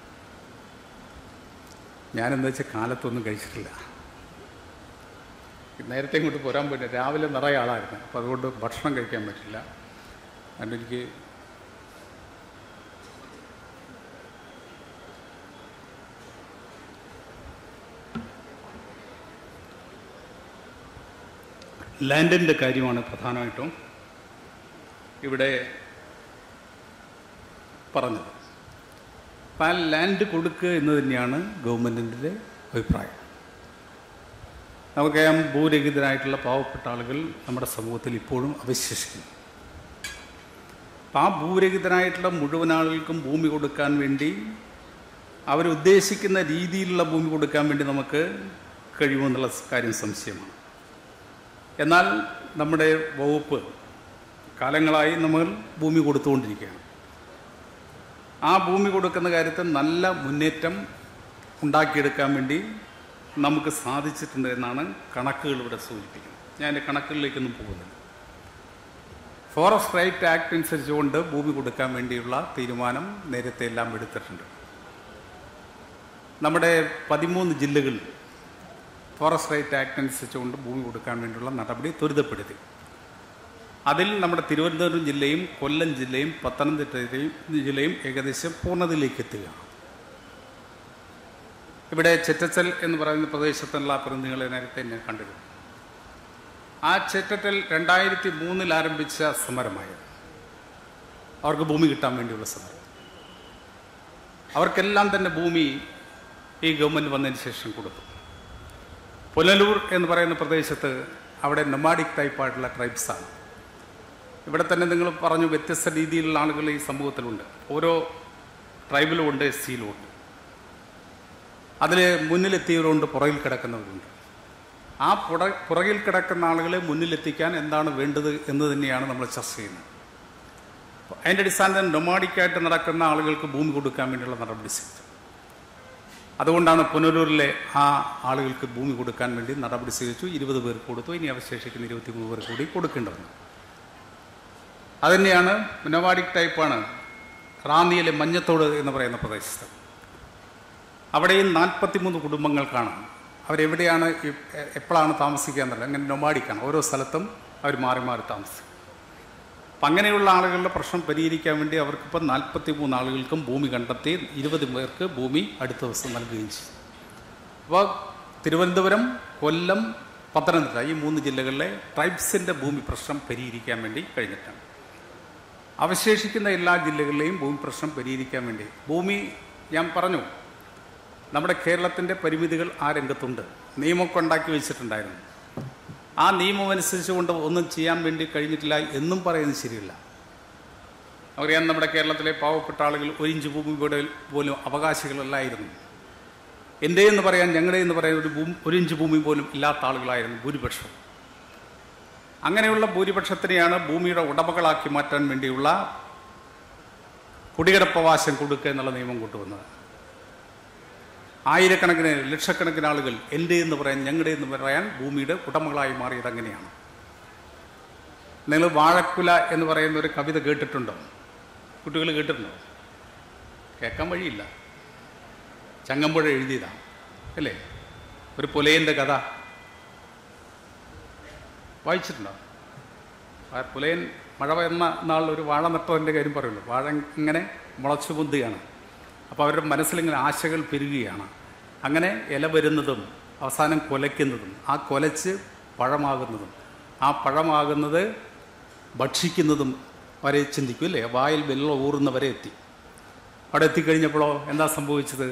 ഞാനെന്താ വെച്ചാൽ കാലത്തൊന്നും കഴിച്ചിട്ടില്ല നേരത്തെ ഇങ്ങോട്ട് പോരാൻ പറ്റില്ല രാവിലെ നിറയെ ആളായിരുന്നു അപ്പോൾ അതുകൊണ്ട് ഭക്ഷണം കഴിക്കാൻ പറ്റില്ല അതുകൊണ്ട് എനിക്ക് ലാൻഡിൻ്റെ കാര്യമാണ് പ്രധാനമായിട്ടും ഇവിടെ പറഞ്ഞത് അപ്പം ആ ലാൻഡ് കൊടുക്കുക എന്ന് തന്നെയാണ് ഗവൺമെൻറ്റിൻ്റെ അഭിപ്രായം നമുക്കറിയാം ഭൂരഹിതരായിട്ടുള്ള പാവപ്പെട്ട ആളുകൾ നമ്മുടെ സമൂഹത്തിൽ ഇപ്പോഴും അവശേഷിക്കുന്നു അപ്പം ആ ഭൂരഹിതരായിട്ടുള്ള മുഴുവൻ ആളുകൾക്കും ഭൂമി കൊടുക്കാൻ വേണ്ടി അവരുദ്ദേശിക്കുന്ന രീതിയിലുള്ള ഭൂമി കൊടുക്കാൻ വേണ്ടി നമുക്ക് കഴിയുമെന്നുള്ള കാര്യം സംശയമാണ് എന്നാൽ നമ്മുടെ വകുപ്പ് കാലങ്ങളായി നമ്മൾ ഭൂമി കൊടുത്തുകൊണ്ടിരിക്കുകയാണ് ആ ഭൂമി കൊടുക്കുന്ന കാര്യത്തിൽ നല്ല മുന്നേറ്റം ഉണ്ടാക്കിയെടുക്കാൻ വേണ്ടി നമുക്ക് സാധിച്ചിട്ടുണ്ട് എന്നാണ് കണക്കുകൾ ഇവിടെ സൂചിപ്പിക്കുന്നത് ഞാൻ എൻ്റെ കണക്കുകളിലേക്കൊന്നും പോകുന്നില്ല ഫോറസ്റ്റ് റൈറ്റ് ആക്ട് അനുസരിച്ചുകൊണ്ട് ഭൂമി കൊടുക്കാൻ വേണ്ടിയുള്ള തീരുമാനം നേരത്തെ എല്ലാം എടുത്തിട്ടുണ്ട് നമ്മുടെ പതിമൂന്ന് ജില്ലകളിൽ ഫോറസ്റ്റ് റൈറ്റ് ആക്ട് അനുസരിച്ചുകൊണ്ട് ഭൂമി കൊടുക്കാൻ വേണ്ടിയുള്ള നടപടി ത്വരിതപ്പെടുത്തി അതിൽ നമ്മുടെ തിരുവനന്തപുരം ജില്ലയും കൊല്ലം ജില്ലയും പത്തനംതിട്ട ജില്ലയും ജില്ലയും ഏകദേശം പൂർണ്ണതയിലേക്ക് എത്തുകയാണ് ഇവിടെ ചെറ്റച്ചൽ എന്ന് പറയുന്ന പ്രദേശത്തുള്ള പ്രതിനിധികളെ നേരത്തെ ഞാൻ കണ്ടിരുന്നു ആ ചെറ്ററ്റൽ രണ്ടായിരത്തി മൂന്നിൽ ആരംഭിച്ച സമരമായത് അവർക്ക് ഭൂമി കിട്ടാൻ വേണ്ടിയുള്ള സമരം അവർക്കെല്ലാം തന്നെ ഭൂമി ഈ ഗവൺമെൻറ് വന്നതിന് ശേഷം കൊടുത്തു പുനലൂർ എന്ന് പറയുന്ന പ്രദേശത്ത് അവിടെ നൊമാഡിക് ടൈപ്പായിട്ടുള്ള ട്രൈബ്സാണ് ഇവിടെ തന്നെ നിങ്ങൾ പറഞ്ഞു വ്യത്യസ്ത രീതിയിലുള്ള ആളുകൾ ഈ സമൂഹത്തിലുണ്ട് ഓരോ ട്രൈബിലും ഉണ്ട് എസ് സിയിലും ഉണ്ട് അതിൽ മുന്നിലെത്തിയവരുണ്ട് പുറകിൽ കിടക്കുന്നവരുണ്ട് ആ പുറ പുറകിൽ കിടക്കുന്ന ആളുകളെ മുന്നിലെത്തിക്കാൻ എന്താണ് വേണ്ടത് എന്ന് തന്നെയാണ് നമ്മൾ ചർച്ച ചെയ്യുന്നത് അതിൻ്റെ അടിസ്ഥാനത്തിൽ ഡൊമാഡിക്കായിട്ട് നടക്കുന്ന ആളുകൾക്ക് ഭൂമി കൊടുക്കാൻ വേണ്ടിയുള്ള നടപടി സ്വീകരിച്ചു അതുകൊണ്ടാണ് പുനലൂരിലെ ആ ആളുകൾക്ക് ഭൂമി കൊടുക്കാൻ വേണ്ടി നടപടി സ്വീകരിച്ചു ഇരുപത് പേർക്ക് കൊടുത്തു ഇനി അവശേഷിക്കുന്ന ഇരുപത്തിമൂന്ന് പേർ കൂടി കൊടുക്കേണ്ടതുണ്ട് അതുതന്നെയാണ് നൊമാഡിക് ടൈപ്പാണ് റാന്നിയിലെ മഞ്ഞത്തോട് എന്ന് പറയുന്ന പ്രദേശത്ത് അവിടെയും നാൽപ്പത്തിമൂന്ന് കുടുംബങ്ങൾക്കാണ് അവരെവിടെയാണ് ഈ- എ- എപ്പോഴാണ് താമസിക്കുക എന്നുള്ളത് അങ്ങനെ നൊമാഡിക്കാണ് ഓരോ സ്ഥലത്തും അവർ മാറി മാറി താമസിക്കും അപ്പം അങ്ങനെയുള്ള ആളുകളുടെ പ്രശ്നം പരിഹരിക്കാൻ വേണ്ടി അവർക്കിപ്പോൾ നാൽപ്പത്തി മൂന്ന് ആളുകൾക്കും ഭൂമി കണ്ടെത്തി ഇരുപത് പേർക്ക് ഭൂമി അടുത്ത ദിവസം നൽകുകയും ചെയ്തു അപ്പോൾ തിരുവനന്തപുരം കൊല്ലം പത്തനംതിട്ട ഈ മൂന്ന് ജില്ലകളിലെ ട്രൈബ്സിൻ്റെ ഭൂമി പ്രശ്നം പരിഹരിക്കാൻ വേണ്ടി കഴിഞ്ഞിട്ടാണ് അവശേഷിക്കുന്ന എല്ലാ ജില്ലകളിലെയും ഭൂമി പ്രശ്നം പരിഹരിക്കാൻ വേണ്ടി ഭൂമി ഞാൻ പറഞ്ഞു നമ്മുടെ കേരളത്തിൻ്റെ പരിമിതികൾ ആ രംഗത്തുണ്ട് നിയമമൊക്കെ ഉണ്ടാക്കി വെച്ചിട്ടുണ്ടായിരുന്നു ആ നിയമം അനുസരിച്ചുകൊണ്ട് ഒന്നും ചെയ്യാൻ വേണ്ടി കഴിഞ്ഞിട്ടില്ല എന്നും പറയുന്നത് ശരിയല്ല അറിയാം നമ്മുടെ കേരളത്തിലെ പാവപ്പെട്ട ആളുകൾ ഒരു ഇഞ്ച് ഭൂമി ഇവിടെ പോലും അവകാശികളല്ലായിരുന്നു എൻ്റെ എന്ന് പറയാൻ ഞങ്ങളുടെ എന്ന് പറയാൻ ഒരു ഭൂമി ഒരു ഇഞ്ച് ഭൂമി പോലും ഇല്ലാത്ത ആളുകളായിരുന്നു ഭൂരിപക്ഷം അങ്ങനെയുള്ള ഭൂരിപക്ഷത്തിനെയാണ് ഭൂമിയുടെ ഉടമകളാക്കി മാറ്റാൻ വേണ്ടിയുള്ള കുടികിടപ്പവാശം കൊടുക്കുക എന്നുള്ള നിയമം കൊണ്ടുവന്നത് ആയിരക്കണക്കിന് ലക്ഷക്കണക്കിന് ആളുകൾ എൻ്റെ എന്ന് പറയാൻ ഞങ്ങളുടെ എന്ന് പറയാൻ ഭൂമിയുടെ ഉടമകളായി മാറിയത് അങ്ങനെയാണ് നിങ്ങൾ വാഴക്കുല എന്ന് പറയുന്ന ഒരു കവിത കേട്ടിട്ടുണ്ടോ കുട്ടികൾ കേട്ടിട്ടുണ്ടോ കേൾക്കാൻ വഴിയില്ല ചങ്ങമ്പുഴ എഴുതിയതാണ് അല്ലേ ഒരു പുലയൻ്റെ കഥ വായിച്ചിട്ടുണ്ടോ ആ പുലയൻ മഴ വരുന്ന നാളിൽ ഒരു വാഴ നട്ടതിൻ്റെ കാര്യം പറയുള്ളൂ വാഴ ഇങ്ങനെ മുളച്ചു പൊന്തുകയാണ് അപ്പോൾ അവരുടെ മനസ്സിലിങ്ങനെ ആശകൾ പെരുകുകയാണ് അങ്ങനെ ഇല വരുന്നതും അവസാനം കൊലയ്ക്കുന്നതും ആ കൊലച്ച് പഴമാകുന്നതും ആ പഴമാകുന്നത് ഭക്ഷിക്കുന്നതും വരെ ചിന്തിക്കും അല്ലേ വായിൽ വെള്ളം ഊറുന്നവരെ എത്തി അവിടെ എത്തിക്കഴിഞ്ഞപ്പോഴോ എന്താ സംഭവിച്ചത്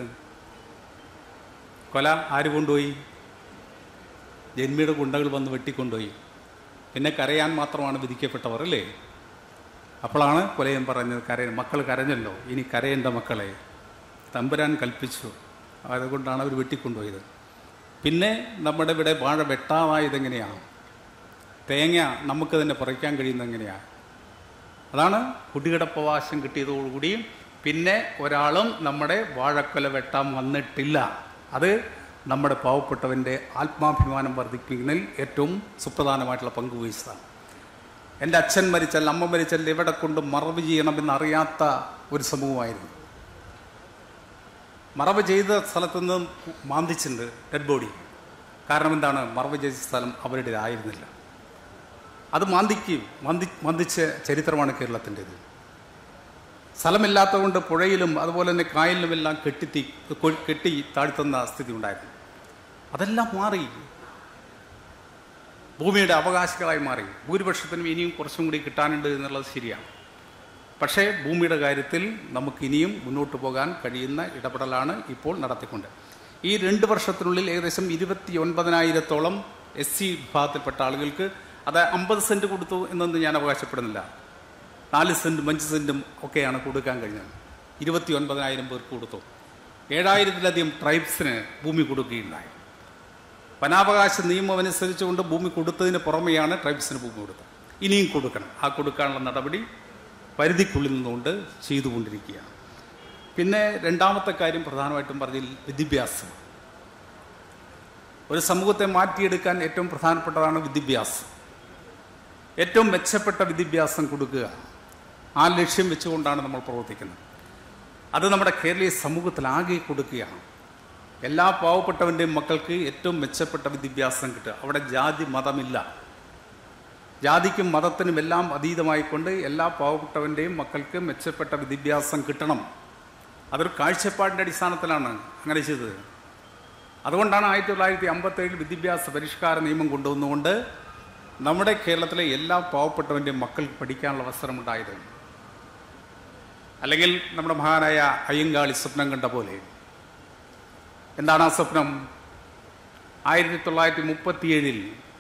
കൊല ആര് കൊണ്ടുപോയി ജന്മിയുടെ ഗുണ്ടകൾ വന്ന് വെട്ടിക്കൊണ്ടുപോയി പിന്നെ കരയാൻ മാത്രമാണ് വിധിക്കപ്പെട്ടവർ അല്ലേ അപ്പോഴാണ് കൊലയൻ പറഞ്ഞത് കരയ മക്കൾ കരഞ്ഞല്ലോ ഇനി കരയേണ്ട മക്കളെ തമ്പുരാൻ കൽപ്പിച്ചു അതുകൊണ്ടാണ് അവർ വെട്ടിക്കൊണ്ടുപോയത് പിന്നെ നമ്മുടെ ഇവിടെ വാഴ വെട്ടാതായത് എങ്ങനെയാണ് തേങ്ങ നമുക്ക് തന്നെ പറിക്കാൻ കഴിയുന്നത് എങ്ങനെയാണ് അതാണ് കുടികിടപ്പവാശം കിട്ടിയതോടുകൂടി പിന്നെ ഒരാളും നമ്മുടെ വാഴക്കൊല വെട്ടാൻ വന്നിട്ടില്ല അത് നമ്മുടെ പാവപ്പെട്ടവൻ്റെ ആത്മാഭിമാനം വർദ്ധിപ്പിക്കുന്നതിൽ ഏറ്റവും സുപ്രധാനമായിട്ടുള്ള പങ്ക് വഹിച്ചതാണ് എൻ്റെ അച്ഛൻ മരിച്ചാൽ അമ്മ മരിച്ചാൽ എവിടെ കൊണ്ട് മറവ് ചെയ്യണമെന്ന് അറിയാത്ത ഒരു സമൂഹമായിരുന്നു മറവ് ചെയ്ത സ്ഥലത്ത് നിന്ന് മാന്തിച്ചിട്ടുണ്ട് ഡെഡ് ബോഡി കാരണം എന്താണ് മറവ് വിജയിച്ച സ്ഥലം അവരുടേതായിരുന്നില്ല അത് മാന്തിക്ക് മന്തി മന്ദിച്ച ചരിത്രമാണ് കേരളത്തിൻ്റെത് സ്ഥലമില്ലാത്തതുകൊണ്ട് പുഴയിലും അതുപോലെ തന്നെ കായലിലുമെല്ലാം കെട്ടിത്തി കൊ- കെട്ടി താഴ്ത്തുന്ന സ്ഥിതി ഉണ്ടായിരുന്നു അതെല്ലാം മാറി ഭൂമിയുടെ അവകാശികളായി മാറി ഭൂരിപക്ഷത്തിനും ഇനിയും കുറച്ചും കൂടി കിട്ടാനുണ്ട് എന്നുള്ളത് ശരിയാണ് പക്ഷേ ഭൂമിയുടെ കാര്യത്തിൽ നമുക്ക് ഇനിയും മുന്നോട്ട് പോകാൻ കഴിയുന്ന ഇടപെടലാണ് ഇപ്പോൾ നടത്തിക്കൊണ്ട് ഈ രണ്ട് വർഷത്തിനുള്ളിൽ ഏകദേശം ഇരുപത്തി ഒൻപതിനായിരത്തോളം എസ് സി വിഭാഗത്തിൽപ്പെട്ട ആളുകൾക്ക് അത് അമ്പത് സെൻറ്റ് കൊടുത്തു എന്നൊന്നും ഞാൻ അവകാശപ്പെടുന്നില്ല നാല് സെൻറ്റും അഞ്ച് സെൻറ്റും ഒക്കെയാണ് കൊടുക്കാൻ കഴിഞ്ഞത് ഇരുപത്തി ഒൻപതിനായിരം പേർക്ക് കൊടുത്തു ഏഴായിരത്തിലധികം ട്രൈബ്സിന് ഭൂമി കൊടുക്കുകയുണ്ടായി വനാവകാശ നിയമം അനുസരിച്ചുകൊണ്ട് ഭൂമി കൊടുത്തതിന് പുറമെയാണ് ട്രൈബ്സിന് ഭൂമി കൊടുത്തത് ഇനിയും കൊടുക്കണം ആ കൊടുക്കാനുള്ള നടപടി പരിധിക്കുള്ളിൽ നിന്നുകൊണ്ട് ചെയ്തുകൊണ്ടിരിക്കുകയാണ് പിന്നെ രണ്ടാമത്തെ കാര്യം പ്രധാനമായിട്ടും പറഞ്ഞതിൽ വിദ്യാഭ്യാസം ഒരു സമൂഹത്തെ മാറ്റിയെടുക്കാൻ ഏറ്റവും പ്രധാനപ്പെട്ടതാണ് വിദ്യാഭ്യാസം ഏറ്റവും മെച്ചപ്പെട്ട വിദ്യാഭ്യാസം കൊടുക്കുക ആ ലക്ഷ്യം വെച്ചുകൊണ്ടാണ് നമ്മൾ പ്രവർത്തിക്കുന്നത് അത് നമ്മുടെ കേരളീയ സമൂഹത്തിലാകെ കൊടുക്കുകയാണ് എല്ലാ പാവപ്പെട്ടവൻ്റെയും മക്കൾക്ക് ഏറ്റവും മെച്ചപ്പെട്ട വിദ്യാഭ്യാസം കിട്ടുക അവിടെ ജാതി മതമില്ല ജാതിക്കും മതത്തിനും എല്ലാം അതീതമായിക്കൊണ്ട് എല്ലാ പാവപ്പെട്ടവൻ്റെയും മക്കൾക്ക് മെച്ചപ്പെട്ട വിദ്യാഭ്യാസം കിട്ടണം അതൊരു കാഴ്ചപ്പാടിൻ്റെ അടിസ്ഥാനത്തിലാണ് അങ്ങനെ ചെയ്തത് അതുകൊണ്ടാണ് ആയിരത്തി തൊള്ളായിരത്തി അമ്പത്തേഴിൽ വിദ്യാഭ്യാസ പരിഷ്കാര നിയമം കൊണ്ടുവന്നുകൊണ്ട് നമ്മുടെ കേരളത്തിലെ എല്ലാ പാവപ്പെട്ടവൻ്റെയും മക്കൾക്ക് പഠിക്കാനുള്ള അവസരമുണ്ടായത് അല്ലെങ്കിൽ നമ്മുടെ മഹാനായ അയ്യങ്കാളി സ്വപ്നം കണ്ട പോലെ എന്താണ് ആ സ്വപ്നം ആയിരത്തി തൊള്ളായിരത്തി മുപ്പത്തിയേഴിൽ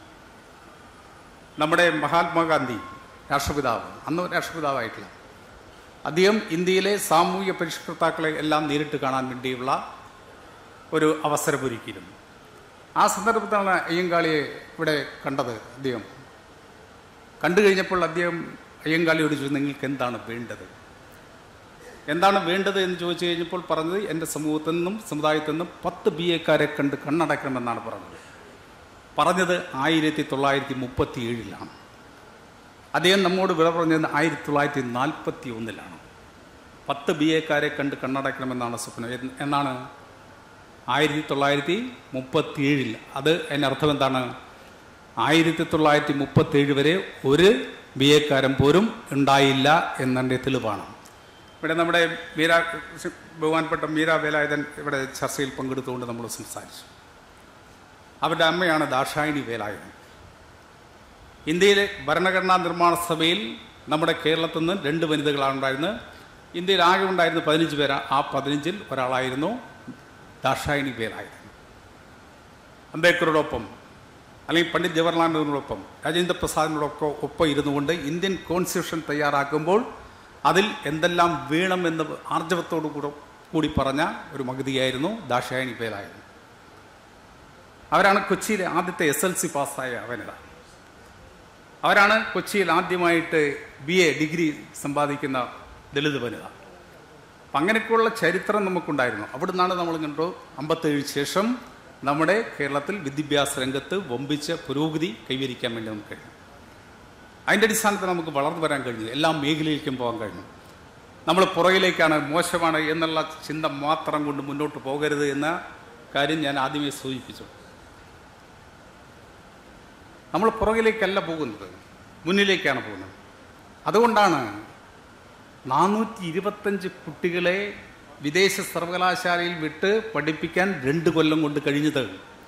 നമ്മുടെ മഹാത്മാഗാന്ധി രാഷ്ട്രപിതാവ് അന്ന് രാഷ്ട്രപിതാവായിട്ടില്ല അദ്ദേഹം ഇന്ത്യയിലെ സാമൂഹിക പരിഷ്കർത്താക്കളെ എല്ലാം നേരിട്ട് കാണാൻ വേണ്ടിയുള്ള ഒരു അവസരമൊരുക്കിയിരുന്നു ആ സന്ദർഭത്തിലാണ് അയ്യങ്കാളിയെ ഇവിടെ കണ്ടത് അദ്ദേഹം കണ്ടു കഴിഞ്ഞപ്പോൾ അദ്ദേഹം അയ്യങ്കാളിയോട് ചോദിച്ചു നിങ്ങൾക്ക് എന്താണ് വേണ്ടത് എന്താണ് വേണ്ടത് എന്ന് ചോദിച്ചു കഴിഞ്ഞപ്പോൾ പറഞ്ഞത് എൻ്റെ സമൂഹത്തിൽ നിന്നും സമുദായത്തിൽ നിന്നും പത്ത് ബി എക്കാരെ കണ്ട് കണ്ണടക്കണമെന്നാണ് പറഞ്ഞത് പറഞ്ഞത് ആയിരത്തി തൊള്ളായിരത്തി മുപ്പത്തി ഏഴിലാണ് അദ്ദേഹം നമ്മോട് വിട പറഞ്ഞത് ആയിരത്തി തൊള്ളായിരത്തി നാൽപ്പത്തി ഒന്നിലാണ് പത്ത് ബി എക്കാരെ കണ്ട് കണ്ണടക്കണമെന്നാണ് സ്വപ്നം എന്ന് എന്നാണ് ആയിരത്തി തൊള്ളായിരത്തി മുപ്പത്തി ഏഴിൽ അത് അതിൻ്റെ അർത്ഥം എന്താണ് ആയിരത്തി തൊള്ളായിരത്തി മുപ്പത്തി ഏഴ് വരെ ഒരു ബി എക്കാരൻ പോലും ഉണ്ടായില്ല എന്നതിൻ്റെ തെളിവാണ് ഇവിടെ നമ്മുടെ മീര ബഹുമാനപ്പെട്ട മീര വേലായുധൻ ഇവിടെ ചർച്ചയിൽ പങ്കെടുത്തുകൊണ്ട് നമ്മൾ സംസാരിച്ചു അവരുടെ അമ്മയാണ് ദാക്ഷായണി വേലായുധൻ ഇന്ത്യയിലെ ഭരണഘടനാ നിർമ്മാണ സഭയിൽ നമ്മുടെ കേരളത്തിൽ നിന്ന് രണ്ട് വനിതകളാണ് ഉണ്ടായിരുന്നത് ഇന്ത്യയിൽ ആകെ ഉണ്ടായിരുന്ന പതിനഞ്ച് പേര് ആ പതിനഞ്ചിൽ ഒരാളായിരുന്നു ദാക്ഷായണി വേലായുധൻ അംബേദ്കറോടൊപ്പം അല്ലെങ്കിൽ പണ്ഡിറ്റ് ജവഹർലാൽ നെഹ്റുവിനോടൊപ്പം രാജേന്ദ്ര പ്രസാദിനോടൊപ്പം ഒപ്പം ഇരുന്നുകൊണ്ട് ഇന്ത്യൻ കോൺസ്റ്റിറ്റ്യൂഷൻ തയ്യാറാക്കുമ്പോൾ അതിൽ എന്തെല്ലാം വേണമെന്ന് ആർജവത്തോടു കൂടെ കൂടി പറഞ്ഞ ഒരു മഗതിയായിരുന്നു ദാക്ഷായണി വേലായുധൻ അവരാണ് കൊച്ചിയിലെ ആദ്യത്തെ എസ് എൽ സി പാസ്സായ വനിത അവരാണ് കൊച്ചിയിൽ ആദ്യമായിട്ട് ബി എ ഡിഗ്രി സമ്പാദിക്കുന്ന ദളിത് വനിത അപ്പം അങ്ങനെയൊക്കെയുള്ള ചരിത്രം നമുക്കുണ്ടായിരുന്നു അവിടെ നിന്നാണ് നമ്മൾ കണ്ടു അമ്പത്തേഴ് ശേഷം നമ്മുടെ കേരളത്തിൽ വിദ്യാഭ്യാസ രംഗത്ത് വമ്പിച്ച പുരോഗതി കൈവരിക്കാൻ വേണ്ടി നമുക്ക് കഴിഞ്ഞു അതിൻ്റെ അടിസ്ഥാനത്തിൽ നമുക്ക് വളർന്നു വരാൻ കഴിഞ്ഞു എല്ലാ മേഖലയിലേക്കും പോകാൻ കഴിഞ്ഞു നമ്മൾ പുറകിലേക്കാണ് മോശമാണ് എന്നുള്ള ചിന്ത മാത്രം കൊണ്ട് മുന്നോട്ട് പോകരുത് എന്ന കാര്യം ഞാൻ ആദ്യമേ സൂചിപ്പിച്ചു നമ്മൾ പുറകിലേക്കല്ല പോകുന്നത് മുന്നിലേക്കാണ് പോകുന്നത് അതുകൊണ്ടാണ് നാനൂറ്റി ഇരുപത്തഞ്ച് കുട്ടികളെ വിദേശ സർവകലാശാലയിൽ വിട്ട് പഠിപ്പിക്കാൻ രണ്ട് കൊല്ലം കൊണ്ട് കഴിഞ്ഞത്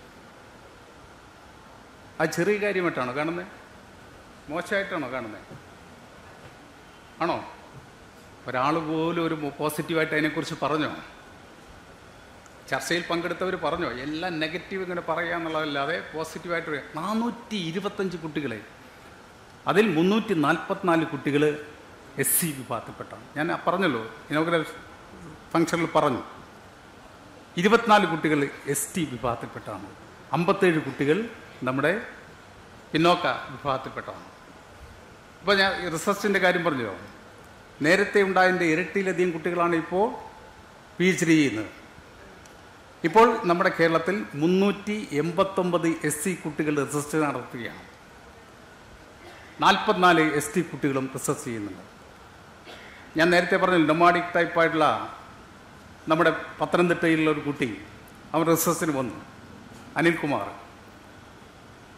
ആ ചെറിയ കാര്യമായിട്ടാണോ കാണുന്നത് മോശമായിട്ടാണോ കാണുന്നത് ആണോ ഒരാൾ പോലും ഒരു പോസിറ്റീവായിട്ട് അതിനെക്കുറിച്ച് പറഞ്ഞോ ചർച്ചയിൽ പങ്കെടുത്തവർ പറഞ്ഞോ എല്ലാം നെഗറ്റീവ് ഇങ്ങനെ പറയുക എന്നുള്ളതല്ലാതെ പോസിറ്റീവായിട്ട് പറയാം നാനൂറ്റി ഇരുപത്തഞ്ച് കുട്ടികളെ അതിൽ മുന്നൂറ്റി നാൽപ്പത്തിനാല് കുട്ടികൾ എസ് സി വിഭാഗത്തിൽപ്പെട്ടാണ് ഞാൻ പറഞ്ഞല്ലോ ഇനോഗ്രൽ ഫംഗ്ഷനിൽ പറഞ്ഞു ഇരുപത്തിനാല് കുട്ടികൾ എസ് ടി വിഭാഗത്തിൽപ്പെട്ടാണ് അമ്പത്തേഴ് കുട്ടികൾ നമ്മുടെ പിന്നോക്ക വിഭാഗത്തിൽപ്പെട്ടാണ് ഇപ്പോൾ ഞാൻ റിസർച്ചിൻ്റെ കാര്യം പറഞ്ഞല്ലോ നേരത്തെ ഉണ്ടായതിൻ്റെ ഇരട്ടിയിലധികം കുട്ടികളാണ് ഇപ്പോൾ പി എച്ച് ഡി ചെയ്യുന്നത് ഇപ്പോൾ നമ്മുടെ കേരളത്തിൽ മുന്നൂറ്റി എൺപത്തൊമ്പത് എസ് സി കുട്ടികൾ റിസർച്ച് നടത്തുകയാണ് നാൽപ്പത്തിനാല് എസ് ടി കുട്ടികളും റിസർച്ച് ചെയ്യുന്നുണ്ട് ഞാൻ നേരത്തെ പറഞ്ഞു ഡൊമാഡിക് ടൈപ്പായിട്ടുള്ള നമ്മുടെ പത്തനംതിട്ടയിലുള്ള ഒരു കുട്ടി അവൻ റിസർച്ചിന് വന്നു അനിൽകുമാർ